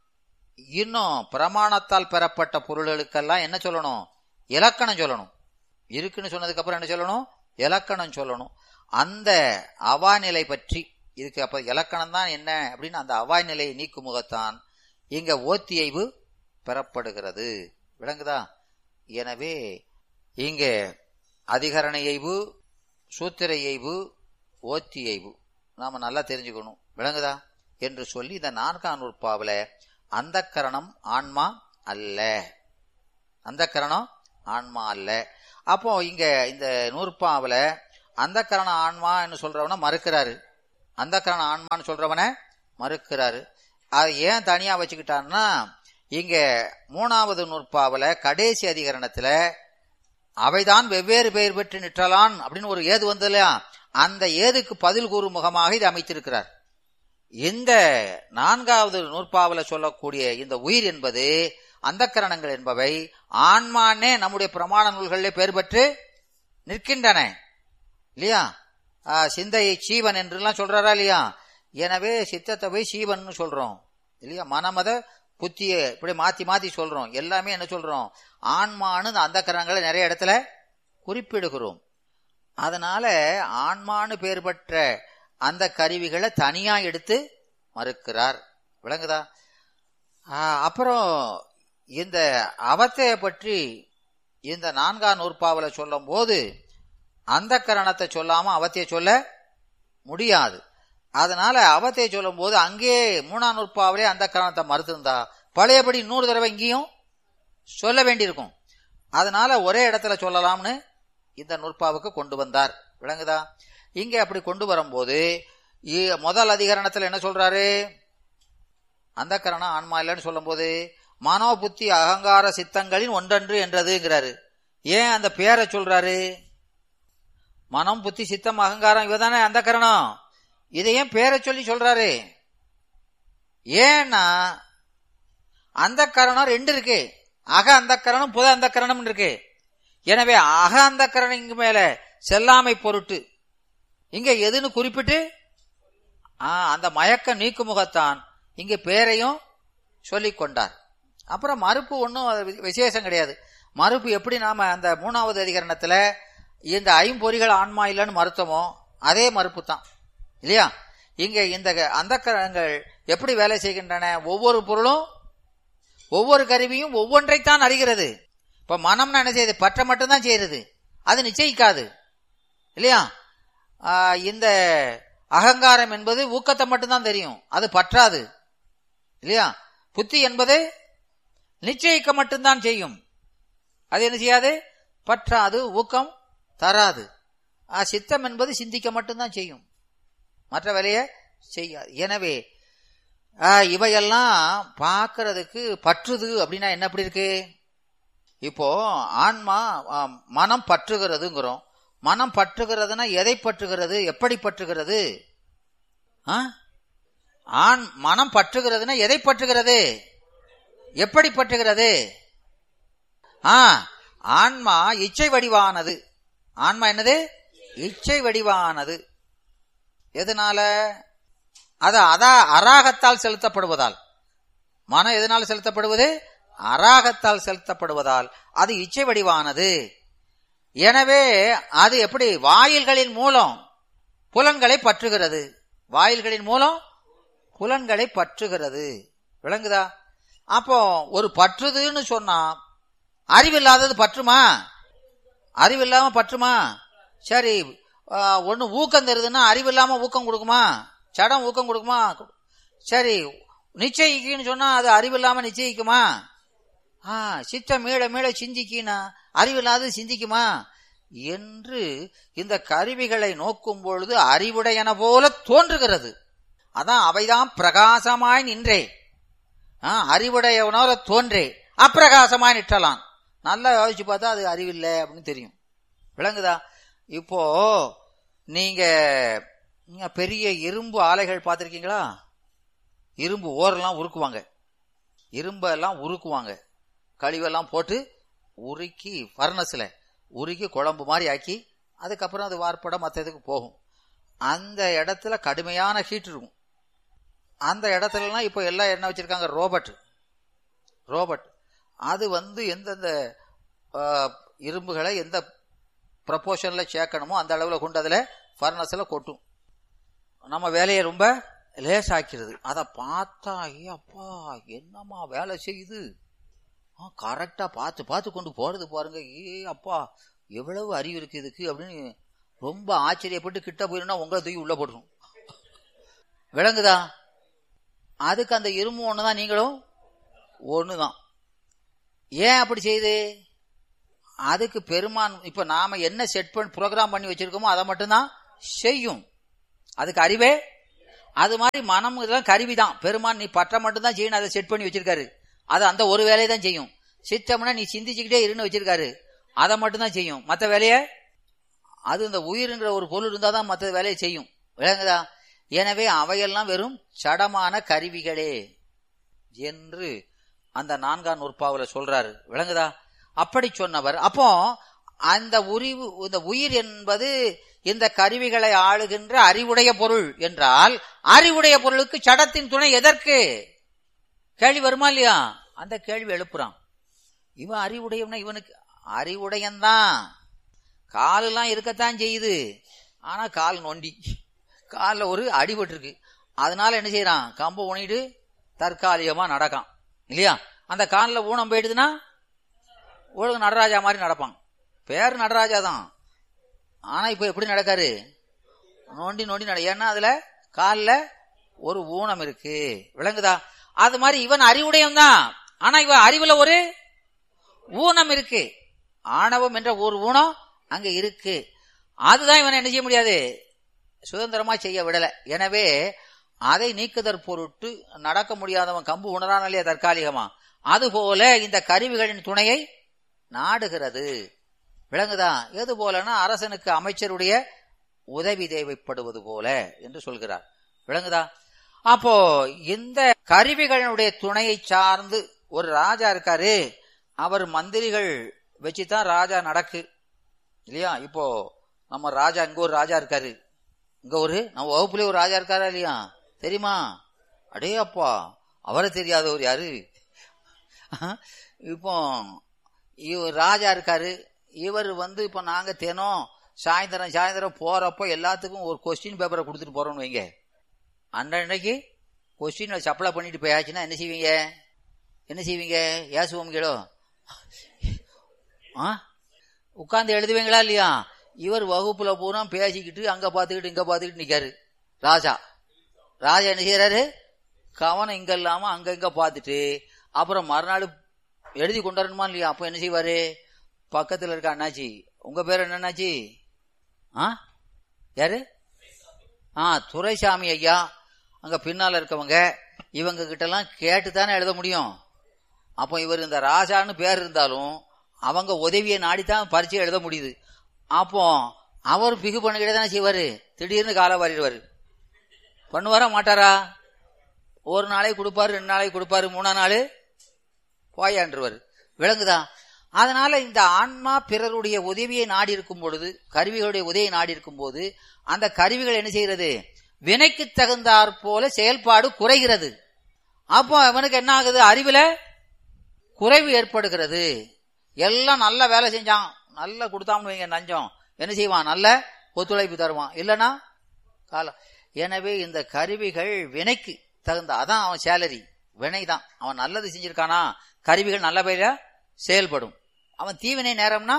இன்னும் பிரமாணத்தால் பெறப்பட்ட பொருள்களுக்கெல்லாம் என்ன சொல்லணும் இலக்கணம் சொல்லணும் இருக்குன்னு சொன்னதுக்கு அப்புறம் என்ன சொல்லணும் இலக்கணம் சொல்லணும் அந்த அவாநிலை பற்றி இதுக்கு அப்ப இலக்கணம் தான் என்ன அப்படின்னு அந்த அவாநிலையை நீக்கும் முகத்தான் இங்க ஓத்தியைவு பெறப்படுகிறது விளங்குதா எனவே இங்க அதிகரண இயைவு சூத்திர இயைவு ஓத்தி இயைவு நாம நல்லா தெரிஞ்சுக்கணும் விளங்குதா என்று சொல்லி இந்த நான்காம் நூற்பாவில அந்த கரணம் ஆன்மா அல்ல அந்த கரணம் ஆன்மா அல்ல அப்போ இங்க இந்த நூற்பாவில அந்த கரணம் ஆன்மான்னு சொல்றவன மறுக்கிறாரு அந்த கரண ஆன்மான்னு சொல்றவன மறுக்கிறாரு அதை ஏன் தனியா வச்சுக்கிட்டான்னா இங்க மூணாவது நூற்பாவுல கடைசி அதிகரணத்துல அவைதான் வெவ்வேறு பெயர் பெற்று நிற்றலான் அப்படின்னு ஒரு ஏது வந்தது இல்லையா அந்த ஏதுக்கு பதில் கூறும் முகமாக இது அமைத்திருக்கிறார் இந்த நான்காவது நூற்பாவுல சொல்லக்கூடிய இந்த உயிர் என்பது அந்த கரணங்கள் என்பவை ஆன்மானே நம்முடைய பிரமாண நூல்களிலே பெயர் பெற்று நிற்கின்றன இல்லையா ஆ, சிந்தையை சீவன் என்றுலாம் சொல்றாரா இல்லையா எனவே சித்தத்தை போய் சீவன் சொல்றோம் இல்லையா மனமத புத்திய இப்படி மாத்தி மாத்தி சொல்றோம் எல்லாமே என்ன சொல்றோம் ஆன்மான்னு அந்த கரணங்களை நிறைய இடத்துல குறிப்பிடுகிறோம் அதனால ஆன்மான்னு பேர் பெற்ற அந்த கருவிகளை தனியா எடுத்து மறுக்கிறார் விளங்குதா ஆ, அப்புறம் இந்த அவத்தையை பற்றி இந்த நான்காம் நூற்பாவில சொல்லும் போது அந்த கரணத்தை சொல்லாம அவத்தையை சொல்ல முடியாது அதனால அவத்தையை சொல்லும் போது அங்கே மூணாம் நூற்பாவிலே அந்த கரணத்தை மறுத்திருந்தா பழையபடி நூறு தடவை இங்கேயும் சொல்ல வேண்டியிருக்கும் அதனால ஒரே இடத்துல சொல்லலாம்னு இந்த நூற்பாவுக்கு கொண்டு வந்தார் விளங்குதா இங்க அப்படி கொண்டு வரும்போது இ- முதல் அதிகரணத்துல என்ன சொல்றாரு அந்த கரணம் ஆன்மா இல்லைன்னு சொல்லும்போது மனோ புத்தி அகங்கார சித்தங்களின் ஒன்றன்று என்றதுங்கிறாரு ஏன் அந்த பேரை சொல்றாரு மனம் புத்தி சித்தம் அகங்காரம் இவதானே அந்த கரணம் இதை ஏன் பேரை சொல்லி சொல்றாரு ஏன்னா அந்த கரணம் ரெண்டு இருக்கு அக அந்த கரணம் புத அந்த கரணம் இருக்கு எனவே அக அந்த கரணம் இங்கு மேல செல்லாமை பொருட்டு இங்க எதுன்னு குறிப்பிட்டு ஆ, அந்த மயக்க நீக்கு முகத்தான் இங்க பேரையும் சொல்லிக் கொண்டார் அப்புறம் மறுப்பு ஒன்றும் விசேஷம் கிடையாது மறுப்பு எப்படி நாம அந்த மூணாவது அதிகரணத்துல இந்த ஐம்பொறிகள் ஆன்மா இல்லைன்னு மறுத்தோமோ அதே மறுப்பு தான் இல்லையா இங்க இந்த அந்த கரணங்கள் எப்படி வேலை செய்கின்றன ஒவ்வொரு பொருளும் ஒவ்வொரு கருவியும் ஒவ்வொன்றைத்தான் அறிகிறது இப்ப மனம்னா என்ன செய்யுது பற்ற மட்டும்தான் செய்யுது அது நிச்சயிக்காது இல்லையா ஆ, இந்த அகங்காரம் என்பது ஊக்கத்தை மட்டும்தான் தெரியும் அது பற்றாது இல்லையா புத்தி என்பது நிச்சயிக்க மட்டும்தான் செய்யும் அது என்ன செய்யாது பற்றாது ஊக்கம் தராது ஆ, சித்தம் என்பது சிந்திக்க மட்டும்தான் செய்யும் மற்ற வேலையை செய்யாது எனவே ஆ, இவையெல்லாம் பார்க்கறதுக்கு பற்றுது அப்படின்னா என்ன அப்படி இருக்கு இப்போ ஆன்மா ஆ, மனம் பற்றுகிறதுங்கிறோம் மனம் பற்றுகிறதுனா எதை பற்றுகிறது எப்படி பற்றுகிறது ஆ? ஆண் மனம் பற்றுகிறதுனா எதை பற்றுகிறது எப்படி பற்றுகிறது ஆ ஆன்மா இச்சை வடிவானது ஆன்மா என்னது இச்சை வடிவானது எதனால அது அதா அராகத்தால் செலுத்தப்படுவதால் மனம் எதனால் செலுத்தப்படுவது அராகத்தால் செலுத்தப்படுவதால் அது இச்சை வடிவானது எனவே அது எப்படி வாயில்களின் மூலம் புலன்களை பற்றுகிறது வாயில்களின் மூலம் புலன்களை பற்றுகிறது விளங்குதா அப்போ ஒரு பற்றுதுன்னு சொன்னா அறிவில்லாதது பற்றுமா அறிவில்லாம பற்றுமா சரி ஒன்னு ஊக்கம் தருதுன்னா அறிவில்லாம ஊக்கம் கொடுக்குமா சடம் ஊக்கம் கொடுக்குமா சரி நிச்சயிக்குன்னு சொன்னா அது அறிவில்லாம நிச்சயிக்குமா ஆ சித்தம் மீள மீள சிந்திக்கினா அறிவில்லாது சிந்திக்குமா என்று இந்த கருவிகளை நோக்கும் பொழுது அறிவுடையன போல தோன்றுகிறது அதான் அவைதான் பிரகாசமாய் நின்றே ஆ, அறிவுடையவனோல தோன்றே அப்பிரகாசமாய் நிற்றலாம் நல்லா யோசிச்சு பார்த்தா அது அறிவில்லை அப்படின்னு தெரியும் விளங்குதா இப்போ நீங்க நீங்க பெரிய இரும்பு ஆலைகள் பார்த்திருக்கீங்களா இரும்பு ஓரெல்லாம் உருக்குவாங்க இரும்பெல்லாம் உருக்குவாங்க கழிவெல்லாம் போட்டு உருக்கி ஃபர்னஸில் உருக்கி குழம்பு மாதிரி ஆக்கி அதுக்கப்புறம் அது வார்ப்பட மற்ற இதுக்கு போகும் அந்த இடத்துல கடுமையான ஹீட் இருக்கும் அந்த இடத்துலலாம் இப்போ எல்லாம் என்ன வச்சிருக்காங்க ரோபோட் ரோபோட் அது வந்து எந்தெந்த ஆ, இரும்புகளை எந்த ப்ரப்போர்ஷனில் சேர்க்கணுமோ அந்த அளவில் கொண்டு அதில் ஃபர்னஸில் கொட்டும் நம்ம வேலையை ரொம்ப லேசாக்கிறது அதை பார்த்தா ஐயே அப்பா என்னம்மா வேலை செய்யுது ஆ கரெக்டாக பார்த்து பார்த்து கொண்டு போகிறது பாருங்க ஏ அப்பா எவ்வளவு அறிவு இருக்கு இதுக்கு அப்படின்னு ரொம்ப ஆச்சரியப்பட்டு கிட்ட போயிருந்தா உங்களை தூக்கி உள்ள போட்டுரும் விளங்குதா அதுக்கு அந்த இரும்பு ஒன்று தான் நீங்களும் ஒன்று தான் ஏன் அப்படி செய்யுது அதுக்கு பெருமான் இப்ப நாம என்ன செட் பண்ணி ப்ரோக்ராம் பண்ணி வச்சிருக்கோமோ அதை மட்டும்தான் செய்யும் அதுக்கு அறிவே அது மாதிரி மனம் இதெல்லாம் கருவி தான் பெருமான் நீ பற்ற மட்டும் தான் செய்யணும் அதை செட் பண்ணி வச்சிருக்காரு அது அந்த ஒரு வேலையை தான் செய்யும் சித்தம்னா நீ சிந்திச்சுக்கிட்டே இருன்னு வச்சிருக்காரு அதை மட்டும் தான் செய்யும் மற்ற வேலையை அது இந்த உயிருங்கிற ஒரு பொருள் இருந்தால் தான் மற்ற வேலையை செய்யும் விளங்குதா எனவே அவையெல்லாம் வெறும் சடமான கருவிகளே என்று அந்த நான்காம் நூற்பாவுல சொல்றாரு விளங்குதா அப்படி சொன்னவர் அப்போ அந்த உரிவு இந்த உயிர் என்பது இந்த கருவிகளை ஆளுகின்ற அறிவுடைய பொருள் என்றால் அறிவுடைய பொருளுக்கு சடத்தின் துணை எதற்கு கேள்வி வருமா இல்லையா அந்த கேள்வி எழுப்புறான் இவன் அறிவுடையவனா இவனுக்கு அறிவுடையன்தான் காலெல்லாம் இருக்கத்தான் செய்யுது ஆனா கால் நொண்டி காலில் ஒரு அடிபட்டிருக்கு அதனால என்ன செய்யறான் கம்பு உணிட்டு தற்காலிகமா நடக்கான் இல்லையா அந்த காலில் ஊனம் போயிடுதுன்னா ஒழுங்கு நடராஜா மாதிரி நடப்பான் பேர் நடராஜா தான் ஆனா இப்ப எப்படி நடக்காரு நோண்டி நோண்டி நட ஏன்னா அதுல காலில் ஒரு ஊனம் இருக்கு விளங்குதா அது மாதிரி இவன் அறிவுடையவன் தான் ஆனா இவன் அறிவுல ஒரு ஊனம் இருக்கு ஆணவம் என்ற ஒரு ஊனம் அங்க இருக்கு அதுதான் இவனை என்ன செய்ய முடியாது சுதந்திரமா செய்ய விடல எனவே அதை நீக்குதற் பொருட்டு நடக்க முடியாதவன் கம்பு உணரான இல்லையா தற்காலிகமா அதுபோல இந்த கருவிகளின் துணையை நாடுகிறது விளங்குதா எது போலன்னா அரசனுக்கு அமைச்சருடைய உதவி தேவைப்படுவது போல என்று சொல்கிறார் விளங்குதா அப்போ இந்த கருவிகளுடைய துணையை சார்ந்து ஒரு ராஜா இருக்காரு அவர் மந்திரிகள் வச்சுதான் ராஜா நடக்கு இல்லையா இப்போ நம்ம ராஜா இங்க ஒரு ராஜா இருக்காரு இங்க ஒரு நம்ம வகுப்புல ஒரு ராஜா இருக்காரா இல்லையா தெரியுமா அடே அப்பா அவரை தெரியாதவர் யாரு இப்போ இவர் ராஜா இருக்காரு இவர் வந்து இப்போ நாங்க தினம் சாயந்தரம் சாயந்தரம் போறப்போ எல்லாத்துக்கும் ஒரு கொஸ்டின் பேப்பரை கொடுத்துட்டு போறோம்னு வைங்க அன்றைக்கு கொஸ்டின் சப்ளை பண்ணிட்டு போயாச்சுன்னா என்ன செய்வீங்க என்ன செய்வீங்க ஏசுவோம்களோ ஆ உட்கார்ந்து எழுதுவீங்களா இல்லையா இவர் வகுப்புல பூரா பேசிக்கிட்டு அங்க பாத்துக்கிட்டு இங்க பாத்துக்கிட்டு நிக்காரு ராஜா ராஜா என்ன செய்யறாரு கவனம் இங்க இல்லாம அங்க இங்க பாத்துட்டு அப்புறம் மறுநாள் எழுதி கொண்டு வரணுமா இல்லையா அப்போ என்ன செய்வாரு பக்கத்துல இருக்க அண்ணாச்சி உங்க பேர் என்ன அண்ணாச்சி ஆ யாரு ஆ துரைசாமி ஐயா அங்க பின்னால இருக்கவங்க இவங்க கிட்ட எல்லாம் கேட்டு தானே எழுத முடியும் அப்போ இவர் இந்த ராஜான்னு பேர் இருந்தாலும் அவங்க உதவியை நாடித்தான் பரிச்சை எழுத முடியுது அப்போ அவர் பிகு பண்ணிக்கிட்டே தானே செய்வாரு திடீர்னு காலை வாரிடுவாரு பண்ணுவாரா மாட்டாரா ஒரு நாளைக்கு கொடுப்பாரு ரெண்டு நாளைக்கு கொடுப்பாரு மூணா நாள் போயாண்டுருவாரு விளங்குதா அதனால இந்த ஆன்மா பிறருடைய உதவியை நாடி இருக்கும் பொழுது கருவிகளுடைய உதவியை நாடி இருக்கும் போது அந்த கருவிகள் என்ன செய்கிறது வினைக்கு தகுந்தாற் போல செயல்பாடு குறைகிறது அப்போ அவனுக்கு என்ன ஆகுது அறிவுல குறைவு ஏற்படுகிறது எல்லாம் நல்ல வேலை செஞ்சான் நல்ல கொடுத்தான்னு வைங்க நஞ்சம் என்ன செய்வான் நல்ல ஒத்துழைப்பு தருவான் இல்லனா காலம் எனவே இந்த கருவிகள் வினைக்கு தகுந்த அதான் அவன் சேலரி வினை தான் அவன் நல்லது செஞ்சிருக்கானா கருவிகள் நல்ல பயில செயல்படும் அவன் தீவினை நேரம்னா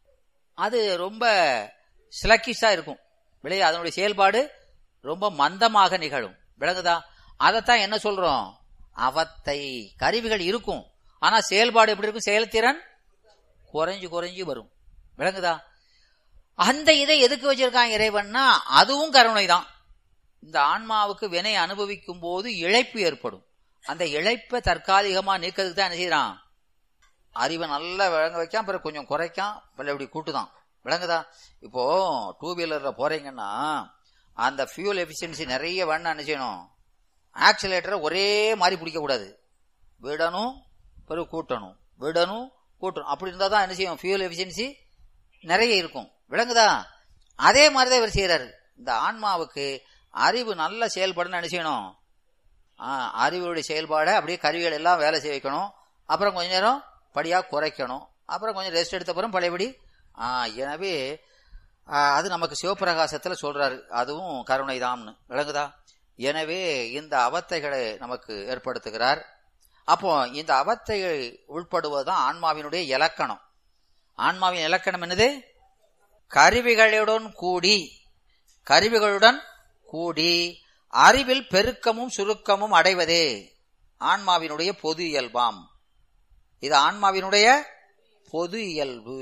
அது ரொம்ப சிலக்கிஷா இருக்கும் விளைய அதனுடைய செயல்பாடு ரொம்ப மந்தமாக நிகழும் விளங்குதா அதைத்தான் என்ன சொல்றோம் அவத்தை கருவிகள் இருக்கும் ஆனா செயல்பாடு எப்படி இருக்கும் செயல்திறன் குறைஞ்சு குறைஞ்சு வரும் விளங்குதா அந்த இதை எதுக்கு வச்சிருக்கான் இறைவன்னா அதுவும் கருணை தான் இந்த ஆன்மாவுக்கு வினை அனுபவிக்கும் போது இழைப்பு ஏற்படும் அந்த இழைப்பை தற்காலிகமா நீக்கிறதுக்கு தான் என்ன செய்யறான் அறிவை நல்லா விளங்க வைக்கான் பிறகு கொஞ்சம் குறைக்கான் பிள்ளை இப்படி கூட்டுதான் விளங்குதா இப்போ டூ வீலர்ல போறீங்கன்னா அந்த ஃபியூல் எஃபிஷியன்சி நிறைய வேணா என்ன செய்யணும் ஆக்சிலேட்டரை ஒரே மாதிரி பிடிக்க கூடாது விடணும் பிறகு கூட்டணும் விடணும் கூட்டணும் அப்படி இருந்தா தான் என்ன செய்யும் ஃபியூல் எஃபிஷியன்சி நிறைய இருக்கும் விளங்குதா அதே மாதிரி தான் இவர் செய்யறாரு இந்த ஆன்மாவுக்கு அறிவு நல்ல செயல்படணும் என்ன செய்யணும் அறிவுடைய செயல்பாடை அப்படியே கருவிகள் எல்லாம் வேலை செய்ய வைக்கணும் அப்புறம் கொஞ்ச நேரம் படியா குறைக்கணும் அப்புறம் கொஞ்சம் ரெஸ்ட் எடுத்த அப்புறம் பழையபடி எனவே அது நமக்கு சிவபிரகாசத்துல சொல்றாரு அதுவும் கருணை தாம்னு விளங்குதா எனவே இந்த அவத்தைகளை நமக்கு ஏற்படுத்துகிறார் அப்போ இந்த அவத்தைகள் உள்படுவதுதான் ஆன்மாவினுடைய இலக்கணம் ஆன்மாவின் இலக்கணம் என்னது கருவிகளுடன் கூடி கருவிகளுடன் கூடி அறிவில் பெருக்கமும் சுருக்கமும் அடைவதே ஆன்மாவினுடைய பொது இயல்பாம் இது ஆன்மாவினுடைய பொது இயல்பு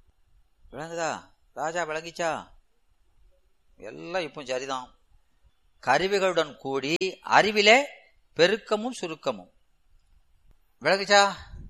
விளங்குதா ராஜா விளங்கிச்சா எல்லாம் இப்போ சரிதான் கருவிகளுடன் கூடி அறிவிலே பெருக்கமும் சுருக்கமும் விளக்குச்சா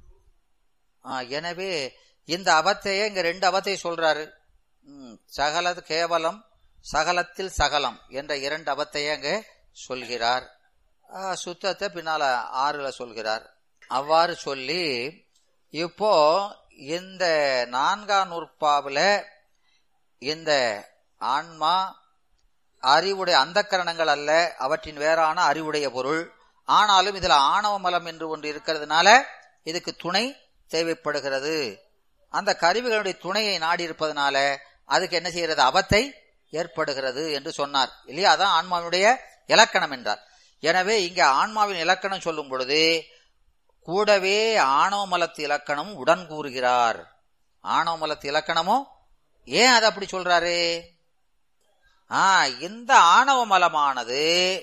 ஆ, எனவே இந்த அவத்தையே இங்க ரெண்டு அவத்தை சொல்றாரு ம், சகல கேவலம் சகலத்தில் சகலம் என்ற இரண்டு அவத்தையே அங்க சொல்கிறார் ஆ, சுத்தத்தை பின்னால ஆறுல சொல்கிறார் அவ்வாறு சொல்லி இப்போ இந்த நான்காம் நூற்பாவுல இந்த ஆன்மா அறிவுடைய அந்தக்கரணங்கள் அல்ல அவற்றின் வேறான அறிவுடைய பொருள் ஆனாலும் இதுல ஆணவ மலம் என்று ஒன்று இருக்கிறதுனால இதுக்கு துணை தேவைப்படுகிறது அந்த கருவிகளுடைய துணையை நாடி இருப்பதனால அதுக்கு என்ன செய்யறது அவத்தை ஏற்படுகிறது என்று சொன்னார் இல்லையா அதான் ஆன்மாவினுடைய இலக்கணம் என்றார் எனவே இங்க ஆன்மாவின் இலக்கணம் சொல்லும் பொழுது கூடவே ஆணவ மலத்து இலக்கணமும் உடன் கூறுகிறார் ஆணவ மலத்து இலக்கணமும் ஏன் அதை அப்படி சொல்றாரு ஆ இந்த ஆணவ மலமானது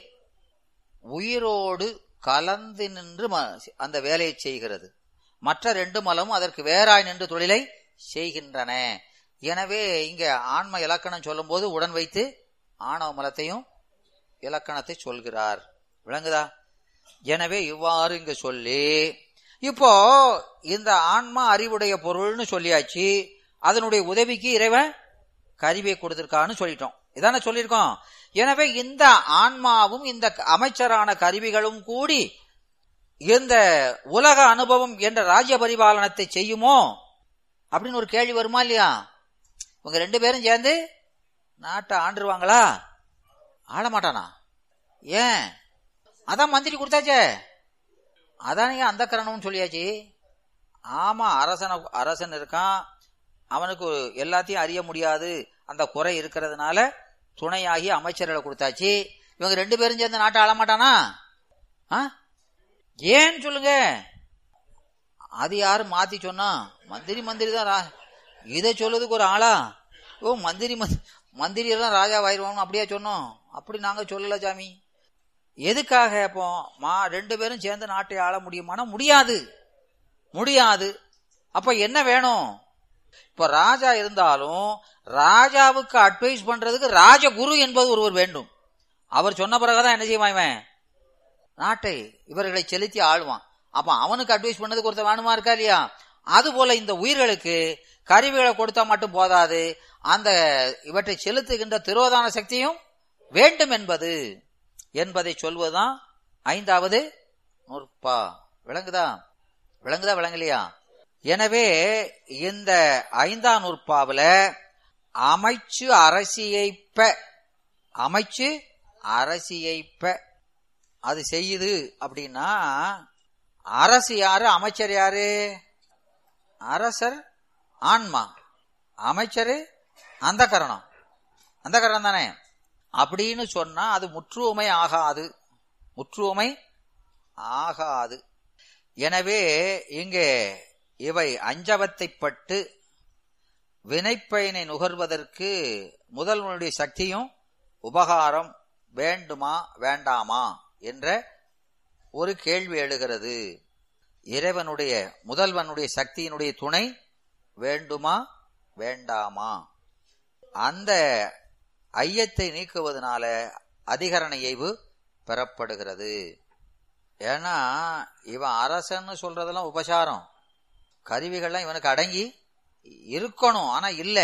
உயிரோடு கலந்து நின்று ம- அந்த வேலையை செய்கிறது மற்ற ரெண்டு மலமும் அதற்கு வேறாய் நின்று தொழிலை செய்கின்றன எனவே இங்க ஆன்ம இலக்கணம் சொல்லும்போது உடன் வைத்து ஆணவ மலத்தையும் இலக்கணத்தை சொல்கிறார் விளங்குதா எனவே இவ்வாறு இங்க சொல்லி இப்போ இந்த ஆன்மா அறிவுடைய பொருள்னு சொல்லியாச்சு அதனுடைய உதவிக்கு இறைவன் கருவியை கொடுத்திருக்கான்னு சொல்லிட்டோம் இதானே சொல்லியிருக்கோம் எனவே இந்த ஆன்மாவும் இந்த அமைச்சரான கருவிகளும் கூடி இந்த உலக அனுபவம் என்ற ராஜ்ய பரிபாலனத்தை செய்யுமோ அப்படின்னு ஒரு கேள்வி வருமா இல்லையா இவங்க ரெண்டு பேரும் சேர்ந்து நாட்டை ஆண்டுருவாங்களா ஆள மாட்டானா ஏன் அதான் மந்திரி கொடுத்தாச்சே அதானே அந்த கரணம்னு சொல்லியாச்சு ஆமா அரசன அரசன் இருக்கான் அவனுக்கு எல்லாத்தையும் அறிய முடியாது அந்த குறை இருக்கிறதுனால துணையாகி அமைச்சர்களை கொடுத்தாச்சு இவங்க ரெண்டு பேரும் சேர்ந்து நாட்டை ஆள மாட்டானா ஆ? ஏன்னு சொல்லுங்க அது யாரும் மாத்தி சொன்னா மந்திரி மந்திரி தான் ரா- இதை சொல்லுறதுக்கு ஒரு ஆளா ஓ மந்திரி மந்த்- மந்திரி எல்லாம் ராஜா ஆயிடுவாங்க அப்படியா சொன்னோம் அப்படி நாங்க சொல்லல சாமி எதுக்காக அப்போ மா ரெண்டு பேரும் சேர்ந்து நாட்டை ஆள முடியுமானா முடியாது முடியாது அப்ப என்ன வேணும் இப்ப ராஜா இருந்தாலும் ராஜாவுக்கு அட்வைஸ் பண்றதுக்கு ராஜகுரு என்பது ஒருவர் வேண்டும் அவர் சொன்ன பிறகுதான் என்ன செய்வான் இவன் நாட்டை இவர்களை செலுத்தி ஆளுவான் அப்ப அவனுக்கு அட்வைஸ் பண்ணதுக்கு ஒருத்தர் வேணுமா இருக்கா இல்லையா அது போல இந்த உயிர்களுக்கு கருவிகளை கொடுத்தா மட்டும் போதாது அந்த இவற்றை செலுத்துகின்ற திரோதான சக்தியும் வேண்டும் என்பது என்பதை சொல்வதுதான் ஐந்தாவது நூற்பா விளங்குதா விளங்குதா விளங்கலையா எனவே இந்த ஐந்தாம் நூற்பாவுல அமைச்சு அரசியைப்ப அமைச்சு அரசியைப்ப அது செய்யுது அப்படின்னா அரசு யாரு அமைச்சர் யாரு அரசர் ஆன்மா அமைச்சர் அந்த கரணம் அந்த கரணம் தானே அப்படின்னு சொன்னா அது முற்றுமை ஆகாது முற்றுமை ஆகாது எனவே இங்கே இவை அஞ்சவத்தைப்பட்டு வினைப்பயனை நுகர்வதற்கு முதல்வனுடைய சக்தியும் உபகாரம் வேண்டுமா வேண்டாமா என்ற ஒரு கேள்வி எழுகிறது இறைவனுடைய முதல்வனுடைய சக்தியினுடைய துணை வேண்டுமா வேண்டாமா அந்த ஐயத்தை நீக்குவதனால அதிகரண இயைவு பெறப்படுகிறது ஏன்னா இவன் அரசன்னு சொல்றதெல்லாம் உபசாரம் கருவிகள்லாம் இவனுக்கு அடங்கி இருக்கணும் ஆனா இல்ல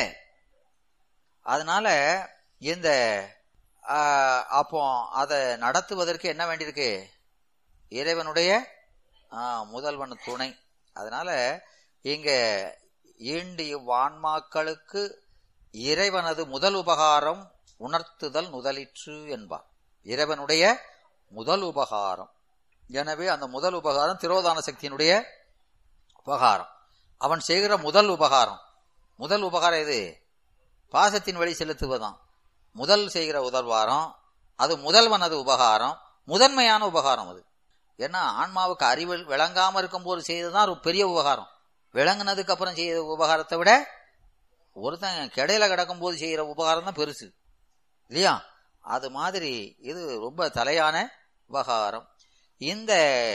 அதனால இந்த ஆ, அப்போ அதை நடத்துவதற்கு என்ன வேண்டியிருக்கு இறைவனுடைய ஆ, முதல்வன் துணை அதனால இங்க ஈண்டு இவ்வான்மாக்களுக்கு இறைவனது முதல் உபகாரம் உணர்த்துதல் நுதலிற்று என்பார் இறைவனுடைய முதல் உபகாரம் எனவே அந்த முதல் உபகாரம் திரோதான சக்தியினுடைய உபகாரம் அவன் செய்கிற முதல் உபகாரம் முதல் உபகாரம் எது பாசத்தின் வழி செலுத்துவதாம் முதல் செய்கிற உதல்வாரம் அது முதல்வனது உபகாரம் முதன்மையான உபகாரம் அது ஏன்னா ஆன்மாவுக்கு அறிவு விளங்காம இருக்கும்போது செய்ததுதான் ஒரு பெரிய உபகாரம் விளங்குனதுக்கு அப்புறம் செய்த உபகாரத்தை விட ஒருத்தன் கிடையில கிடக்கும் போது செய்யற உபகாரம் தான் பெருசு இல்லையா அது மாதிரி இது ரொம்ப தலையான உபகாரம் இந்த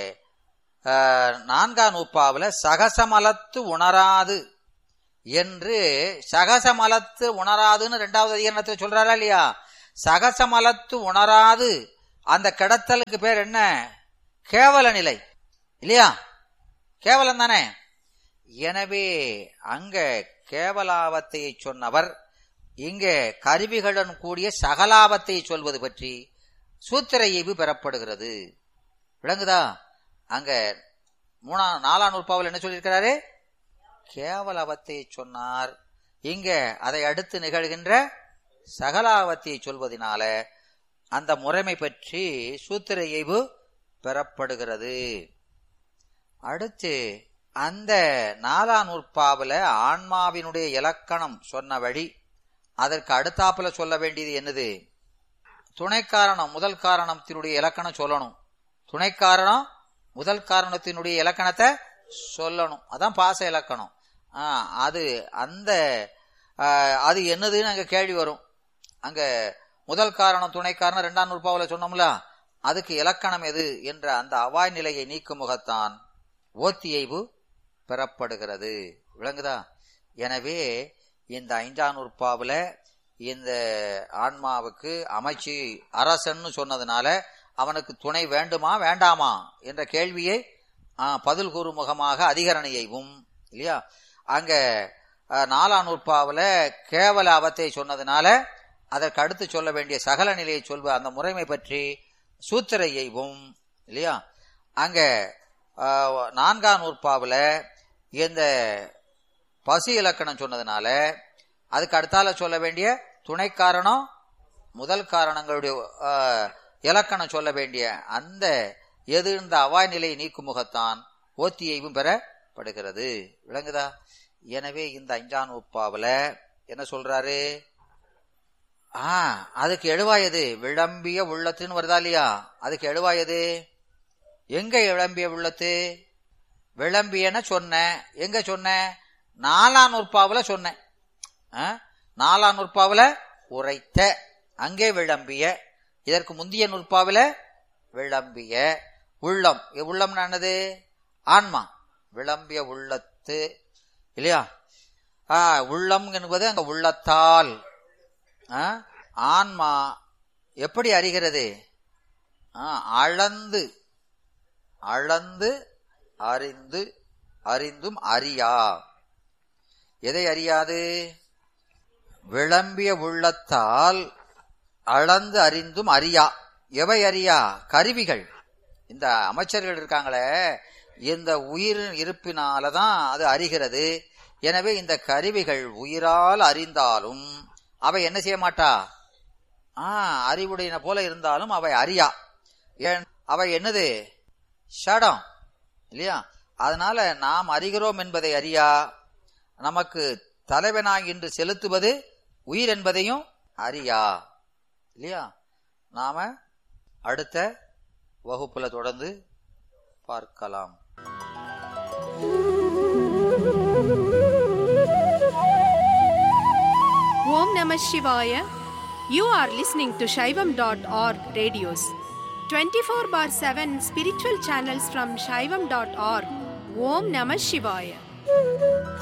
ஆஹ், நான்காம் நூப்பாவில் சகசமலத்து உணராது என்று சகசமலத்து உணராதுன்னு ரெண்டாவது அதிகரணத்தை சொல்றாரா இல்லையா சகசமலத்து உணராது அந்த கிடத்தலுக்கு பேர் என்ன கேவல நிலை இல்லையா கேவலம் தானே எனவே அங்க கேவலாபத்தையை சொன்னவர் இங்க கருவிகளுடன் கூடிய சகலாபத்தை சொல்வது பற்றி சூத்திர ஈவு பெறப்படுகிறது விளங்குதா அங்க மூணா நாலாம் நூற்பாவில் என்ன சொல்லியிருக்கிறாரு கேவலாபத்தை சொன்னார் இங்க அதை அடுத்து நிகழ்கின்ற சகலாவத்தியை சொல்வதனால அந்த முறைமை பற்றி சூத்திர இயைபு பெறப்படுகிறது அடுத்து அந்த நாலாம் நூற்பாவுல ஆன்மாவினுடைய இலக்கணம் சொன்ன வழி அதற்கு அடுத்தாப்புல சொல்ல வேண்டியது என்னது துணை காரணம் முதல் காரணத்தினுடைய இலக்கணம் சொல்லணும் துணை காரணம் முதல் காரணத்தினுடைய இலக்கணத்தை சொல்லணும் அதான் பாச இலக்கணம் ஆ, அது அந்த ஆ, அது என்னதுன்னு அங்க கேள்வி வரும் அங்க முதல் காரணம் துணை காரணம் ரெண்டாம் நூற்பாவில் சொன்னோம்ல அதுக்கு இலக்கணம் எது என்ற அந்த அவாய் நிலையை நீக்கும் முகத்தான் ஓத்தியைவு பெறப்படுகிறது விளங்குதா எனவே இந்த ஐந்தாம் நூற்பாவுல இந்த ஆன்மாவுக்கு அமைச்சு அரசன்னு சொன்னதுனால அவனுக்கு துணை வேண்டுமா வேண்டாமா என்ற கேள்வியை ஆ, பதில் கூறும் முகமாக அதிகரணையைவும் இல்லையா அங்க ஆ, நாலாம் நூற்பாவுல கேவல அவத்தை சொன்னதுனால அதற்கு அடுத்து சொல்ல வேண்டிய சகல நிலையை சொல்வ அந்த முறைமை பற்றி சூத்திரையைவும் இல்லையா அங்க ஆ, நான்காம் நூற்பாவுல இந்த பசி இலக்கணம் சொன்னதுனால அதுக்கு அடுத்தால சொல்ல வேண்டிய துணை காரணம் முதல் காரணங்களுடைய ஆ, இலக்கணம் சொல்ல வேண்டிய அந்த எது இந்த அவாய் நிலையை நீக்கும் முகத்தான் ஓத்தியைவும் பெறப்படுகிறது விளங்குதா எனவே இந்த அஞ்சாம் நூற்பாவுல என்ன சொல்றாரு ஆ அதுக்கு எழுவாயது விளம்பிய உள்ளத்துன்னு வருதா இல்லையா அதுக்கு எழுவாயது எங்க விளம்பிய உள்ளத்து விளம்பியன சொன்னேன் எங்க சொன்னேன் நாலாம் நூற்பாவுல சொன்னேன் ஆ? நாலாம் நூற்பாவுல உரைத்த அங்கே விளம்பிய இதற்கு முந்திய நூற்பாவுல விளம்பிய உள்ளம் எ- உள்ளம்னா என்னது ஆன்மா விளம்பிய உள்ளத்து இல்லையா ஆ, உள்ளம் என்பது அங்க உள்ளத்தால் ஆ, ஆன்மா எப்படி அறிகிறது ஆ, அளந்து அளந்து அறிந்து அறிந்தும் அறியா எதை அறியாது விளம்பிய உள்ளத்தால் அளந்து அறிந்தும் அறியா எவை அறியா கருவிகள் இந்த அமைச்சர்கள் இருக்காங்களே இந்த உயிர் இருப்பினாலதான் அது அறிகிறது எனவே இந்த கருவிகள் உயிரால் அறிந்தாலும் அவை என்ன செய்ய மாட்டா ஆ அறிவுடையன போல இருந்தாலும் அவை அறியா ஏன் அவை என்னது ஷடம் இல்லையா அதனால நாம் அறிகிறோம் என்பதை அறியா நமக்கு தலைவனாய் இன்று செலுத்துவது உயிர் என்பதையும் அறியா இல்லையா நாம அடுத்த வகுப்புல தொடர்ந்து பார்க்கலாம் Om Namah Shivaya. You are listening to Shaivam.org radios. 24 bar 7 spiritual channels from Shaivam.org. Om Namah Shivaya.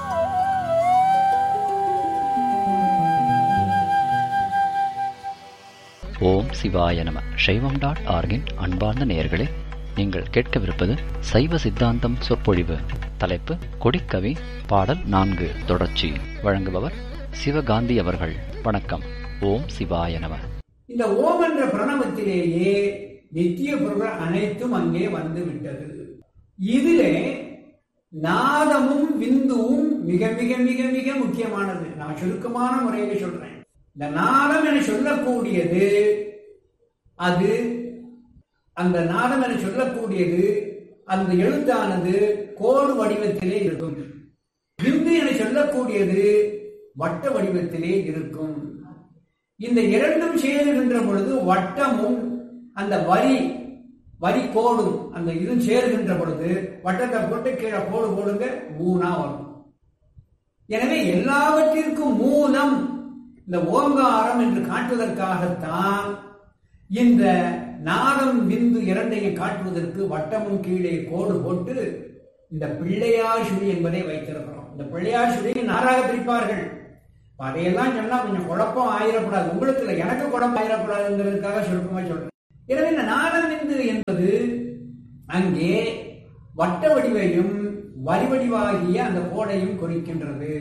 ஓம் சிவாய நம சைவம் டாட் ஆர்கின் அன்பார்ந்த நேயர்களே நீங்கள் கேட்கவிருப்பது சைவ சித்தாந்தம் சொற்பொழிவு தலைப்பு கொடிக்கவி பாடல் நான்கு தொடர்ச்சி வழங்குபவர் சிவகாந்தி அவர்கள் வணக்கம் ஓம் சிவாய நம இந்த ஓம் என்ற பிரணவத்திலேயே நித்திய பொருள் அனைத்தும் அங்கே வந்து விட்டது இதிலே நாதமும் விந்துவும் மிக மிக மிக மிக முக்கியமானது நான் சுருக்கமான முறையில சொல்றேன் இந்த நாதம் என சொல்லக்கூடியது அது அந்த நாதம் என சொல்லக்கூடியது அந்த எழுத்தானது கோடு வடிவத்திலே இருக்கும் விந்து என சொல்லக்கூடியது வட்ட வடிவத்திலே இருக்கும் இந்த இரண்டும் சேருகின்ற பொழுது வட்டமும் அந்த வரி வரி கோடும் அந்த இதுவும் சேருகின்ற பொழுது வட்டத்தை போட்டு கீழே கோடு போடுங்க மூணா வரும் எனவே எல்லாவற்றிற்கும் மூலம் இந்த ஓங்காரம் என்று காட்டுவதற்காகத்தான் இந்த நாதம் விந்து இரண்டையும் காட்டுவதற்கு வட்டமும் கீழே கோடு போட்டு இந்த பிள்ளையார் சுழி என்பதை வைத்திருக்கிறோம் இந்த பிள்ளையார் சுழியை நாராக பிரிப்பார்கள் இப்ப அதையெல்லாம் சொன்னா கொஞ்சம் குழப்பம் ஆயிடக்கூடாது உங்களுக்கு இல்லை எனக்கு குழப்பம் ஆயிடக்கூடாதுங்கிறதுக்காக சுருக்கமா சொல்றேன் எனவே இந்த நாளமிந்து என்பது அங்கே வட்ட வடிவையும் வரி வடிவாகிய அந்த கோடையும் குறிக்கின்றது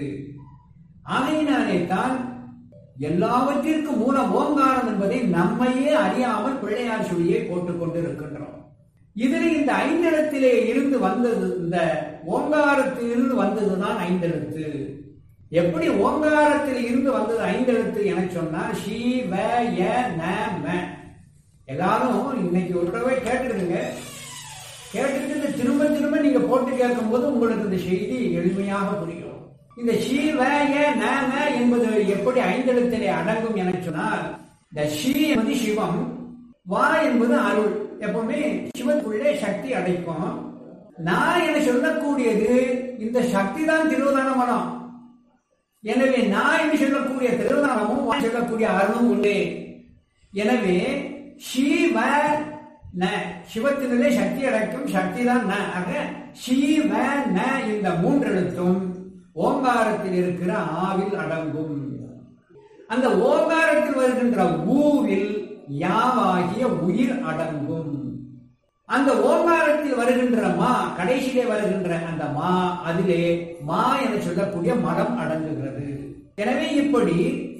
ஆகையினாலே தான் எல்லாவற்றிற்கும் மூல ஓங்காரம் என்பதை நம்மையே அறியாமல் பிள்ளையார் சுழியை போட்டுக் கொண்டு இருக்கின்றோம் இதில் இந்த ஐந்தெழுத்திலே இருந்து வந்தது இந்த ஓங்காரத்திலிருந்து வந்ததுதான் ஐந்தெழுத்து எப்படி ஓங்காரத்தில் இருந்து வந்தது ஐந்தெழுத்து என சொன்னா ஷீ வ ய ந ம எல்லாரும் இன்னைக்கு ஒரு தடவை கேட்டுருங்க கேட்டுட்டு திரும்ப திரும்ப நீங்க போட்டு கேட்கும் போது உங்களுக்கு இந்த செய்தி எளிமையாக புரியும் இந்த ஷீவ ய ந ம என்பது எப்படி ஐந்தெழுத்திலே அடங்கும் என சொன்னால் இந்த ஷீ என்பது சிவம் வா என்பது அருள் எப்பவுமே சிவத்துக்குள்ளே சக்தி அடைக்கும் நான் என சொல்லக்கூடியது இந்த சக்தி தான் திருவதான மனம் எனவே நான் என்று சொல்லக்கூடிய திருவதானமும் வா சொல்லக்கூடிய அருளும் உண்டு எனவே சிவ ந சிவத்தினிலே சக்தி அடைக்கும் சக்தி தான் ந ஆக சிவ ந இந்த மூன்றெழுத்தும் ஓங்காரத்தில் இருக்கிற ஆவில் அடங்கும் அந்த ஓங்காரத்தில் வருகின்ற ஊவில் யாவாகிய உயிர் அடங்கும் அந்த ஓங்காரத்தில் வருகின்ற மா கடைசியிலே வருகின்ற அந்த மா அதிலே மா என சொல்லக்கூடிய மரம் அடங்குகிறது எனவே இப்படி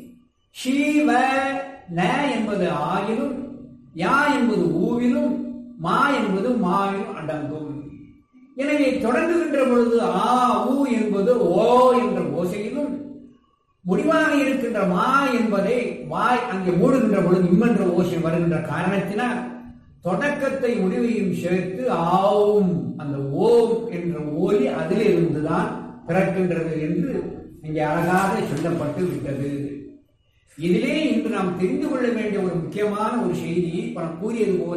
ஷீவ ந என்பது ஆயிலும் யா என்பது ஊவிலும் மா என்பது மாவிலும் அடங்கும் எனவே தொடங்குகின்ற பொழுது ஆ ஊ என்பது ஓ என்ற ஓசையிலும் முடிவாக இருக்கின்ற மா என்பதை வாய் அங்கே மூடுகின்ற பொழுது இம்மென்ற ஓசை வருகின்ற காரணத்தினால் தொடக்கத்தை முடிவையும் சேர்த்து ஆவும் அந்த ஓம் என்ற ஒலி அதிலிருந்துதான் பிறக்கின்றது என்று இங்கே அழகாக சொல்லப்பட்டு விட்டது இதிலே இன்று நாம் தெரிந்து கொள்ள வேண்டிய ஒரு முக்கியமான ஒரு செய்தி இப்ப நான் கூறியது போல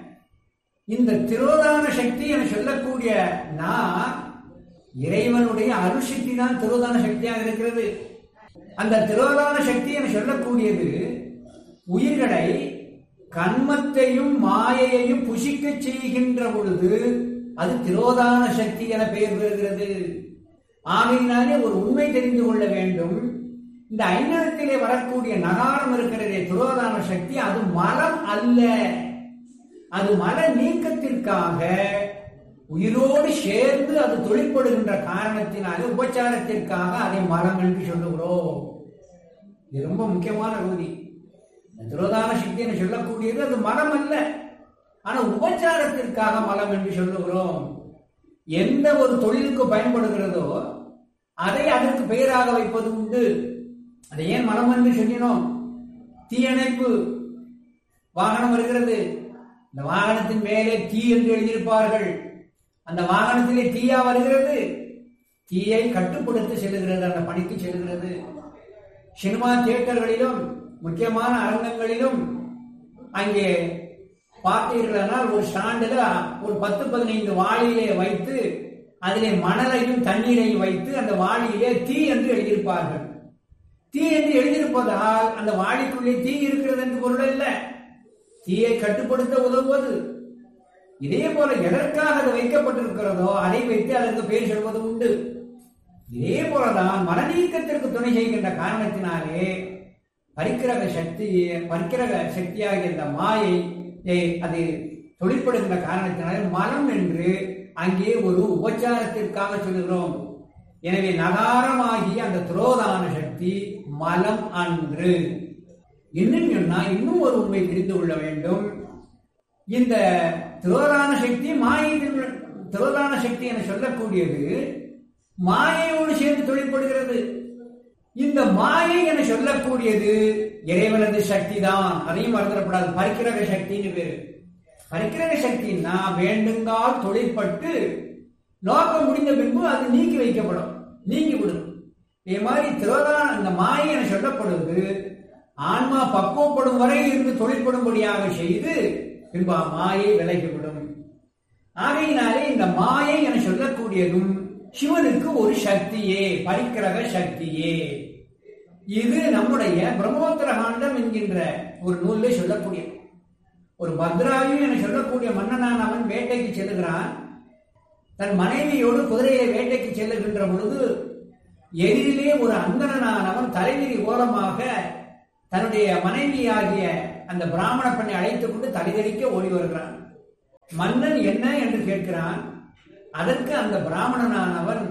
இந்த திரோதான சக்தி என சொல்லக்கூடிய நான் இறைவனுடைய அருள் சக்தி தான் திரோதான சக்தியாக இருக்கிறது அந்த திரோதான சக்தி என சொல்லக்கூடியது உயிர்களை கண்மத்தையும் மாயையையும் புசிக்க செய்கின்ற பொழுது அது திரோதான சக்தி என பெயர் பெறுகிறது ஆகையினாலே ஒரு உண்மை தெரிந்து கொள்ள வேண்டும் இந்த ஐநகத்திலே வரக்கூடிய நகாரம் இருக்கிறதே துரோதான சக்தி அது மலம் அல்ல அது மல நீக்கத்திற்காக உயிரோடு சேர்ந்து அது தொழிற்படுகின்ற காரணத்தினாலே உபச்சாரத்திற்காக அதை மலம் என்று சொல்லுகிறோம் இது ரொம்ப முக்கியமான பகுதி துரோதான சக்தி என்று சொல்லக்கூடியது அது மலம் அல்ல ஆனா உபச்சாரத்திற்காக மலம் என்று சொல்லுகிறோம் எந்த ஒரு தொழிலுக்கு பயன்படுகிறதோ அதை அதற்கு பெயராக வைப்பது உண்டு அதை ஏன் மலம் என்று சொல்லினோம் தீயணைப்பு வாகனம் வருகிறது இந்த வாகனத்தின் மேலே தீ என்று எழுதியிருப்பார்கள் அந்த வாகனத்திலே தீயா வருகிறது தீயை கட்டுப்படுத்தி செல்லுகிறது அந்த பணிக்கு செல்கிறது சினிமா தியேட்டர்களிலும் முக்கியமான அரங்கங்களிலும் அங்கே பார்த்தீர்களானால் ஒரு ஸ்டாண்டில் ஒரு பத்து பதினைந்து வாளியிலே வைத்து அதிலே மணலையும் தண்ணீரையும் வைத்து அந்த வாளியிலே தீ என்று எழுதியிருப்பார்கள் தீ என்று எழுதியிருப்பதால் அந்த வாளிக்குள்ளே தீ இருக்கிறது என்று பொருள் இல்லை தீயை கட்டுப்படுத்த உதவுவது இதே போல எதற்காக அது வைக்கப்பட்டிருக்கிறதோ அதை வைத்து அதற்கு பெயர் சொல்வது உண்டு இதே போலதான் மனநீக்கத்திற்கு துணை செய்கின்ற காரணத்தினாலே பரிக்கிரக சக்தி பரிக்கிரக சக்தியாகிய இந்த மாயை அது தொழிற்படுகின்ற காரணத்தினாலே மலம் என்று அங்கே ஒரு உபச்சாரத்திற்காக சொல்லுகிறோம் எனவே நகாரமாகிய அந்த துரோதான சக்தி மலம் அன்று இன்னும் சொன்னா இன்னும் ஒரு உண்மை தெரிந்து கொள்ள வேண்டும் இந்த திரோதான சக்தி மாயை திரோதான சக்தி என சொல்லக்கூடியது மாயையோடு சேர்ந்து தொழிற்படுகிறது இந்த மாயை என சொல்லக்கூடியது இறைவனது சக்தி தான் அதையும் மறந்துடக்கூடாது பரிக்கிரக சக்தின்னு பேரு பரிக்கிரக சக்தின்னா வேண்டுங்கால் தொழிற்பட்டு நோக்கம் முடிந்த பின்பு அது நீக்கி வைக்கப்படும் நீங்கிவிடும் இதே மாதிரி திரோதான இந்த மாயை என சொல்லப்படுவது ஆன்மா பக்குவப்படும் வரை இருந்து தொழிற்படும்படியாக செய்து பின்பு மாயை விலகிவிடும் ஆகையினாலே இந்த மாயை என சொல்லக்கூடியதும் சிவனுக்கு ஒரு சக்தியே பரிக்கிரக சக்தியே இது நம்முடைய பிரம்மோத்தர காண்டம் என்கின்ற ஒரு நூலில் சொல்லக்கூடிய ஒரு பத்ராயு என சொல்லக்கூடிய மன்னனான் அவன் வேட்டைக்கு செல்லுகிறான் தன் மனைவியோடு குதிரையை வேட்டைக்கு செல்லுகின்ற பொழுது எதிரிலே ஒரு அந்தணனானவன் தலைவிரி ஓரமாக தன்னுடைய மனைவியாகிய அந்த பிராமண பெண்ணை அழைத்துக் கொண்டு தலைதறிக்க ஓடி வருகிறான் மன்னன் என்ன என்று கேட்கிறான் அதற்கு அந்த பிராமணனானவன்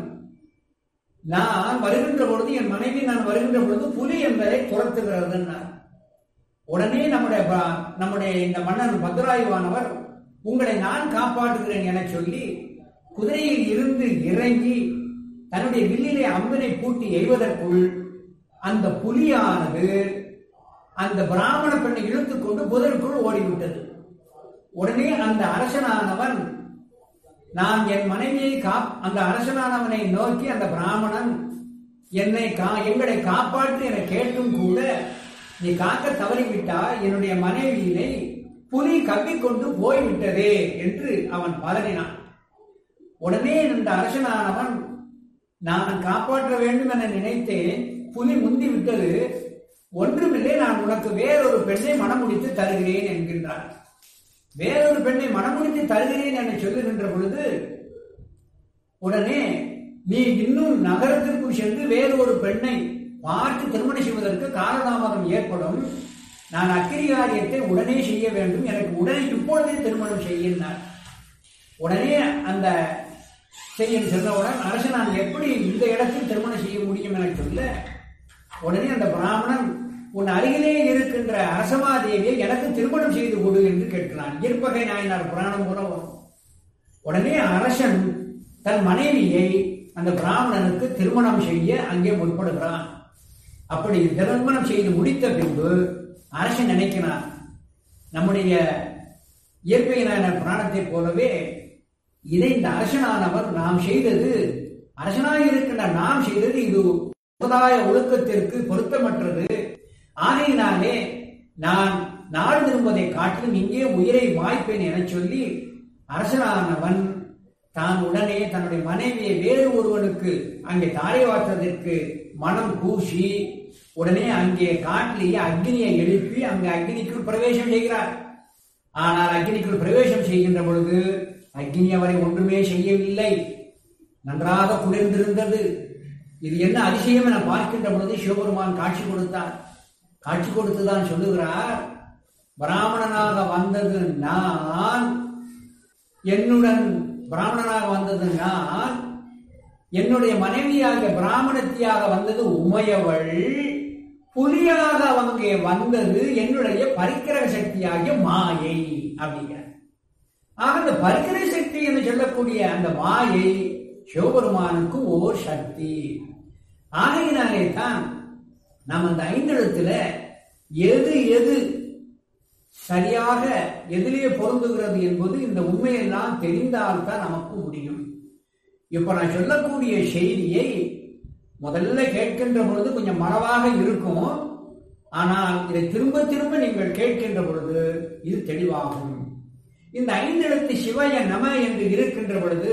நான் வருகின்ற பொழுது என் மனைவி நான் வருகின்ற பொழுது புலி என்பதை துரத்துகிறதுன்னார் உடனே நம்முடைய ப- நம்முடைய இந்த மன்னன் பத்ராயுவானவர் உங்களை நான் காப்பாற்றுகிறேன் என சொல்லி குதிரையில் இருந்து இறங்கி தன்னுடைய வில்லிலே அம்பினை பூட்டி எய்வதற்குள் அந்த புலியானது அந்த பிராமண பெண்ணை இழுத்துக் கொண்டு புதருக்குள் ஓடிவிட்டது உடனே அந்த அரசனானவன் நான் என் மனைவியை காப் அந்த அரசனானவனை நோக்கி அந்த பிராமணன் என்னை கா எங்களை காப்பாற்று என கேட்டும் கூட நீ காக்க தவறிவிட்டா என்னுடைய மனைவியினை புலி கவ்விக்கொண்டு போய்விட்டதே என்று அவன் பதறினான் உடனே இந்த அரசனானவன் நான் காப்பாற்ற வேண்டும் என நினைத்தேன் புலி முந்தி விட்டது ஒன்றுமில்லை நான் உனக்கு வேறொரு பெண்ணை மணமுடித்து தருகிறேன் என்கின்றான் வேறொரு பெண்ணை மணமுடித்து தருகிறேன் என சொல்லுகின்ற பொழுது உடனே நீ இன்னும் நகரத்திற்குள் சென்று வேறொரு பெண்ணை பார்த்து திருமணம் செய்வதற்கு காலதாமதம் ஏற்படும் நான் அக்கிரிகாரியத்தை உடனே செய்ய வேண்டும் எனக்கு உடனே இப்பொழுதே திருமணம் செய்யினார் உடனே அந்த செய்யும் சொன்னவுடன் அரசு நான் எப்படி இந்த இடத்தில் திருமணம் செய்ய முடியும் என சொல்ல உடனே அந்த பிராமணன் உன் அருகிலே இருக்கின்ற அரசமாதேவியை எனக்கு திருமணம் செய்து கொடு என்று கேட்கிறான் இருப்பகை நாயனார் புராணம் போல வரும் உடனே அரசன் தன் மனைவியை அந்த பிராமணனுக்கு திருமணம் செய்ய அங்கே முற்படுகிறான் அப்படி திருமணம் செய்து முடித்த பின்பு அரசன் நினைக்கிறான் நம்முடைய இயற்கை நாயனர் புராணத்தைப் போலவே இதை இந்த அரசனானவர் நாம் செய்தது அரசனாக இருக்கின்ற நாம் செய்தது இது சமுதாய ஒழுக்கத்திற்கு பொருத்தமற்றது ஆகையினாலே நான் நாடு திரும்பதை காட்டிலும் இங்கே உயிரை வாய்ப்பேன் என சொல்லி அரசனானவன் தான் உடனே தன்னுடைய மனைவியை வேறு ஒருவனுக்கு அங்கே தாரை வாற்றுவதற்கு மனம் பூசி உடனே அங்கே காட்டிலேயே அக்னியை எழுப்பி அங்கே அக்னிக்குள் பிரவேசம் செய்கிறார் ஆனால் அக்னிக்குள் பிரவேசம் செய்கின்ற பொழுது அக்னி அவரை ஒன்றுமே செய்யவில்லை நன்றாக குளிர்ந்திருந்தது இது என்ன அதிசயம் என பார்க்கின்ற பொழுது சிவபெருமான் காட்சி கொடுத்தார் காட்சி கொடுத்துதான் சொல்லுகிறார் பிராமணனாக வந்தது நான் என்னுடன் பிராமணனாக வந்தது நான் என்னுடைய மனைவியாக பிராமணத்தியாக வந்தது உமையவள் புலியாக அங்கே வந்தது என்னுடைய பரிக்கிரக சக்தியாகிய மாயை அப்படிங்கிற ஆக அந்த பரிக்கிரக சக்தி என்று சொல்லக்கூடிய அந்த மாயை சிவபெருமானுக்கு ஓர் சக்தி ஆகையினாலே தான் நாம் அந்த ஐந்தெழுத்துல எது எது சரியாக எதிலே பொருந்துகிறது என்பது இந்த உண்மையெல்லாம் தெரிந்தால்தான் நமக்கு முடியும் இப்ப நான் சொல்லக்கூடிய செய்தியை முதல்ல கேட்கின்ற பொழுது கொஞ்சம் மறவாக இருக்கும் ஆனால் இதை திரும்ப திரும்ப நீங்கள் கேட்கின்ற பொழுது இது தெளிவாகும் இந்த ஐந்தெழுத்து சிவய நம என்று இருக்கின்ற பொழுது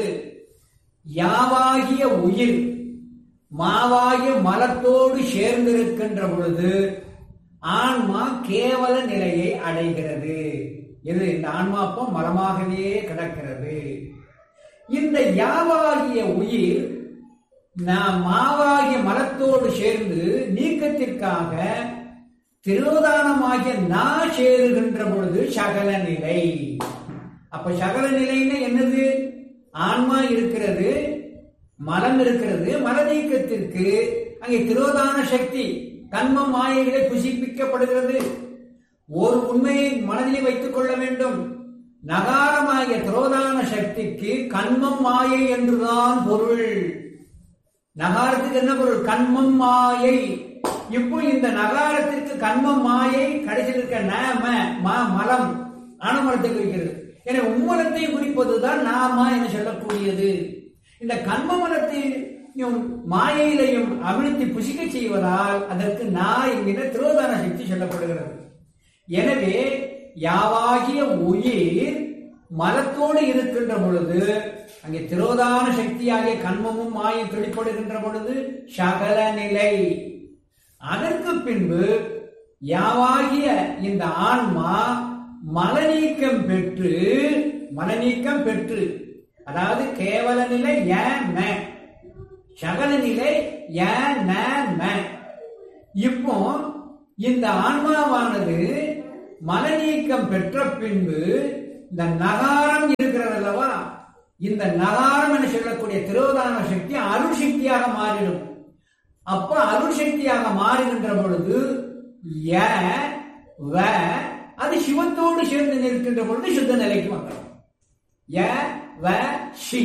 யாவாகிய உயிர் மாவாகிய மலத்தோடு சேர்ந்திருக்கின்ற பொழுது ஆன்மா கேவல நிலையை அடைகிறது இது இந்த ஆன்மாப்போ மரமாகவே கிடக்கிறது இந்த யாவாகிய உயிர் நாம் மாவாகிய மலத்தோடு சேர்ந்து நீக்கத்திற்காக திரோதானமாகிய நா சேருகின்ற பொழுது சகல நிலை அப்ப சகல நிலைன்னா என்னது ஆன்மா இருக்கிறது மலம் இருக்கிறது மல நீக்கத்திற்கு அங்கே திரோதான சக்தி கண்மம் மாயைகளை புசிப்பிக்கப்படுகிறது ஒரு உண்மையை மனதிலே வைத்துக் கொள்ள வேண்டும் நகாரமாகிய திரோதான சக்திக்கு கண்மம் மாயை என்றுதான் பொருள் நகாரத்துக்கு என்ன பொருள் கண்மம் மாயை இப்போ இந்த நகாரத்திற்கு கண்மம் மாயை கடைசியில் இருக்க நாம மா மலம் ஆனமலத்தை குறிக்கிறது எனவே உம்மலத்தை குறிப்பதுதான் நாம என சொல்லக்கூடியது இந்த கண்ம மலத்தையும் மாயையிலையும் அவிழ்த்தி புசிக்க செய்வதால் அதற்கு நா என்கிற திரோதான சக்தி சொல்லப்படுகிறது எனவே யாவாகிய உயிர் மலத்தோடு இருக்கின்ற பொழுது அங்கே திரோதான சக்தியாகிய கண்மமும் மாயை தொழிற்படுகின்ற பொழுது சகல நிலை அதற்கு பின்பு யாவாகிய இந்த ஆன்மா மலநீக்கம் பெற்று மலநீக்கம் பெற்று அதாவது கேவல நிலை ஏன் சகல நிலை ய ந ம இப்போ இந்த ஆன்மாவானது மலநீக்கம் பெற்ற பின்பு இந்த நகாரம் இருக்கிறது அல்லவா இந்த நகாரம் என்று சொல்லக்கூடிய திரோதான சக்தி அருள் சக்தியாக மாறிடும் அப்ப அருள் சக்தியாக மாறுகின்ற பொழுது ய வ அது சிவத்தோடு சேர்ந்து நிற்கின்ற பொழுது சுத்த நிலைக்கு வந்துடும் ய வ ஷி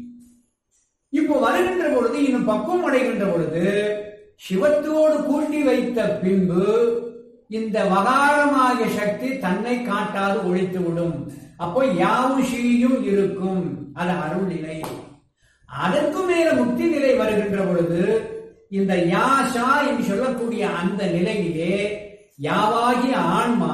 இப்போ வருகின்ற பொழுது இன்னும் பக்குவம் அடைகின்ற பொழுது சிவத்தோடு கூட்டி வைத்த பின்பு இந்த வகாரமாகிய சக்தி தன்னை காட்டாது ஒழித்து விடும் அப்போ யாவும் ஷீயும் இருக்கும் அது அருள் நிலை அதற்கு மேல முக்தி நிலை வருகின்ற பொழுது இந்த யாஷா என்று சொல்லக்கூடிய அந்த நிலையிலே யாவாகிய ஆன்மா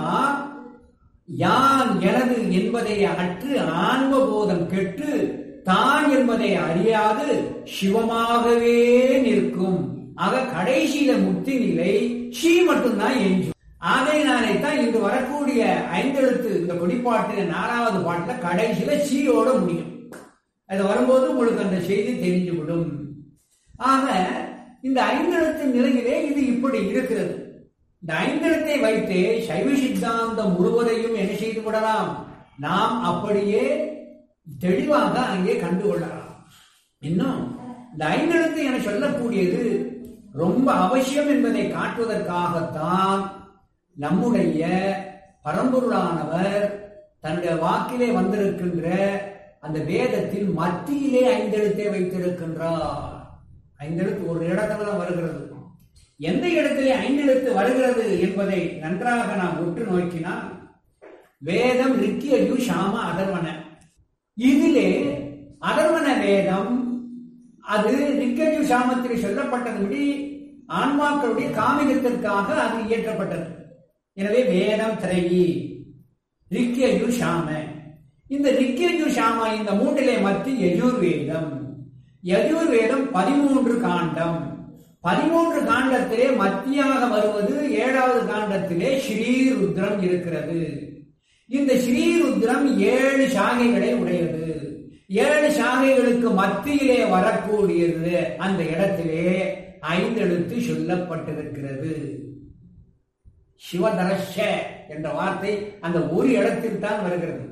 யான் எனது என்பதை அற்று ஆன்ம போதம் கெட்டு தான் என்பதை அறியாது சிவமாகவே நிற்கும் ஆக கடைசியில முக்தி நிலை ஸ்ரீ மட்டும்தான் எஞ்சும் ஆகையினாலே தான் இன்று வரக்கூடிய ஐந்தெழுத்து இந்த கொடிப்பாட்டில நாலாவது பாட்டுல கடைசியில சீயோட முடியும் அது வரும்போது உங்களுக்கு அந்த செய்தி தெரிஞ்சுவிடும் ஆக இந்த ஐந்தெழுத்து நிலையிலே இது இப்படி இருக்கிறது இந்த ஐந்தெழுத்தை வைத்தே சைவ சித்தாந்தம் முழுவதையும் என்ன செய்து விடலாம் நாம் அப்படியே தெளிவாக அங்கே கண்டுகொள்ளலாம் இன்னும் இந்த ஐந்தெழுத்து என சொல்லக்கூடியது ரொம்ப அவசியம் என்பதை காட்டுவதற்காகத்தான் நம்முடைய பரம்பொருளானவர் தன்னுடைய வாக்கிலே வந்திருக்கின்ற அந்த வேதத்தில் மத்தியிலே ஐந்தெழுத்தை வைத்திருக்கின்றார் ஐந்தெழுத்து ஒரு இடத்துல தான் வருகிறது எந்த இடத்திலே ஐந்தெழுத்து வருகிறது என்பதை நன்றாக நாம் உற்று நோக்கினால் வேதம் ரிக்கியஜு சாம அதர்வன இதிலே அதர்வன வேதம் அது ரிக்கஜு சாமத்தில் சொல்லப்பட்டதுபடி ஆன்மாக்களுடைய காமிகத்திற்காக அது இயற்றப்பட்டது எனவே வேதம் திரையி ரிக்கியஜு சாம இந்த ரிக்கியஜு சாம இந்த மூன்றிலே மத்தி யஜுர்வேதம் யஜுர்வேதம் பதிமூன்று காண்டம் பதிமூன்று காண்டத்திலே மத்தியாக வருவது ஏழாவது காண்டத்திலே ஸ்ரீருத்ரம் இருக்கிறது இந்த ஸ்ரீருத்ரம் ஏழு சாகைகளை உடையது ஏழு சாகைகளுக்கு மத்தியிலே வரக்கூடியது அந்த இடத்திலே ஐந்தெழுத்து சொல்லப்பட்டிருக்கிறது சிவதரஷ என்ற வார்த்தை அந்த ஒரு இடத்தில் தான் வருகிறது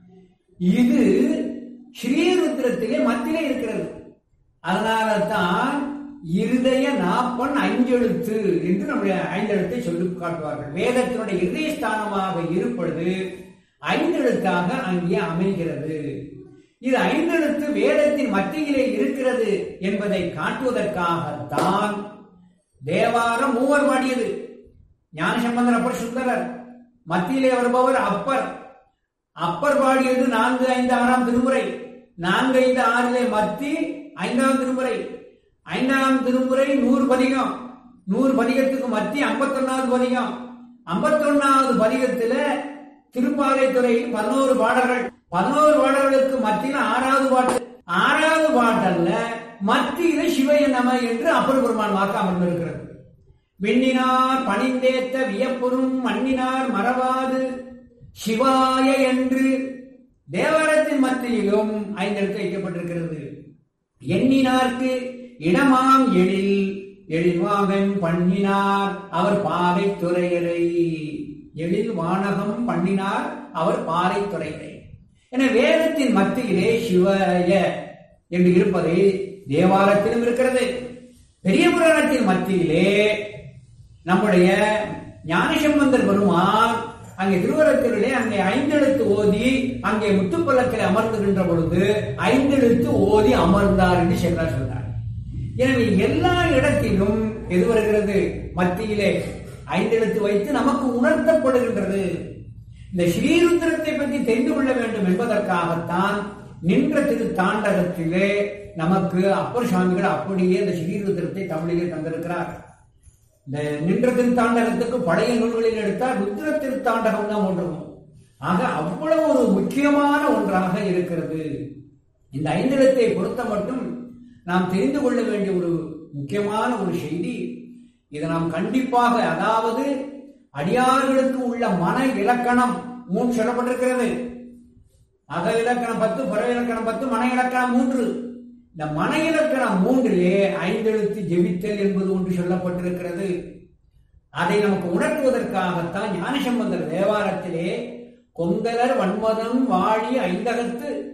இது ஸ்ரீருத்ரத்திலே மத்தியிலே இருக்கிறது அதனால தான் இருதய நாப்பன் அஞ்செழுத்து என்று நம்முடைய ஐந்தெழுத்தை சொல்லி காட்டுவார்கள் வேதத்தினுடைய இருதய ஸ்தானமாக இருப்பது ஐந்தெழுத்தாக அங்கே அமைகிறது இது ஐந்தெழுத்து வேதத்தின் மத்தியிலே இருக்கிறது என்பதை காட்டுவதற்காகத்தான் தேவாரம் மூவர் பாடியது ஞானசம்பந்தர் அப்பர் சுந்தரர் மத்தியிலே வருபவர் அப்பர் அப்பர் பாடியது நான்கு ஐந்து ஆறாம் திருமுறை நான்கு ஐந்து ஆறிலே மத்தி ஐந்தாம் திருமுறை ஐந்தாம் திருமுறை நூறு பதிகம் நூறு பதிகத்துக்கு மத்தி ஐம்பத்தொன்னாவது பதிகம் ஐம்பத்தொன்னாவது பதிகத்துல திருப்பாலைத்துறையில் பதினோரு பாடல்கள் பதினோரு பாடல்களுக்கு மத்தியில் ஆறாவது பாட்டு ஆறாவது பாட்டல்ல மத்தியில சிவய நம என்று அப்பர் பெருமான் வாக்கு அமர்ந்திருக்கிறது விண்ணினார் பணிந்தேத்த வியப்புறும் மண்ணினார் மறவாது சிவாய என்று தேவாரத்தின் மத்தியிலும் ஐந்தெழுத்து வைக்கப்பட்டிருக்கிறது எண்ணினார்க்கு இடமாம் எழில் எழில்வாகன் பண்ணினார் அவர் பாலை துறையரை எழில் வானகம் பண்ணினார் அவர் பாலை துறையரை என வேதத்தின் மத்தியிலே சிவய என்று இருப்பதை தேவாலயத்திலும் இருக்கிறது பெரிய புராணத்தின் மத்தியிலே நம்முடைய ஞானசம்பந்தர் பெருமான் அங்கே திருவரத்திலே அங்கே ஐந்தெழுத்து ஓதி அங்கே முத்துப்பள்ளத்தில் அமர்ந்துகின்ற பொழுது ஐந்தெழுத்து ஓதி அமர்ந்தார் என்று சென்றார் சொன்னார் எனவே எல்லா இடத்திலும் எது வருகிறது மத்தியிலே ஐந்தெழுத்து வைத்து நமக்கு உணர்த்தப்படுகின்றது இந்த ஸ்ரீருத்திரத்தை பற்றி தெரிந்து கொள்ள வேண்டும் என்பதற்காகத்தான் நின்ற திரு தாண்டகத்திலே நமக்கு அப்பர் சுவாமிகள் அப்படியே இந்த ஸ்ரீருத்திரத்தை தமிழிலே தந்திருக்கிறார் இந்த நின்ற திருத்தாண்டகத்துக்கு பழைய நூல்களில் எடுத்தால் ருத்ர திருத்தாண்டகம் தான் ஒன்றும் ஆக அவ்வளவு ஒரு முக்கியமான ஒன்றாக இருக்கிறது இந்த ஐந்திடத்தை பொறுத்த மட்டும் நாம் தெரிந்து கொள்ள வேண்டிய ஒரு முக்கியமான ஒரு செய்தி இதை நாம் கண்டிப்பாக அதாவது அடியார்களுக்கு உள்ள மன இலக்கணம் மூன்று சொல்லப்பட்டிருக்கிறது அக இலக்கணம் பத்து புற இலக்கணம் பத்து மன இலக்கணம் மூன்று இந்த மன இலக்கணம் மூன்றிலே ஐந்தெழுத்து ஜெபித்தல் என்பது ஒன்று சொல்லப்பட்டிருக்கிறது அதை நமக்கு உணர்த்துவதற்காகத்தான் ஞானசம்பந்தர் தேவாரத்திலே கொந்தலர் வன்மதம் வாழி ஐந்தகத்து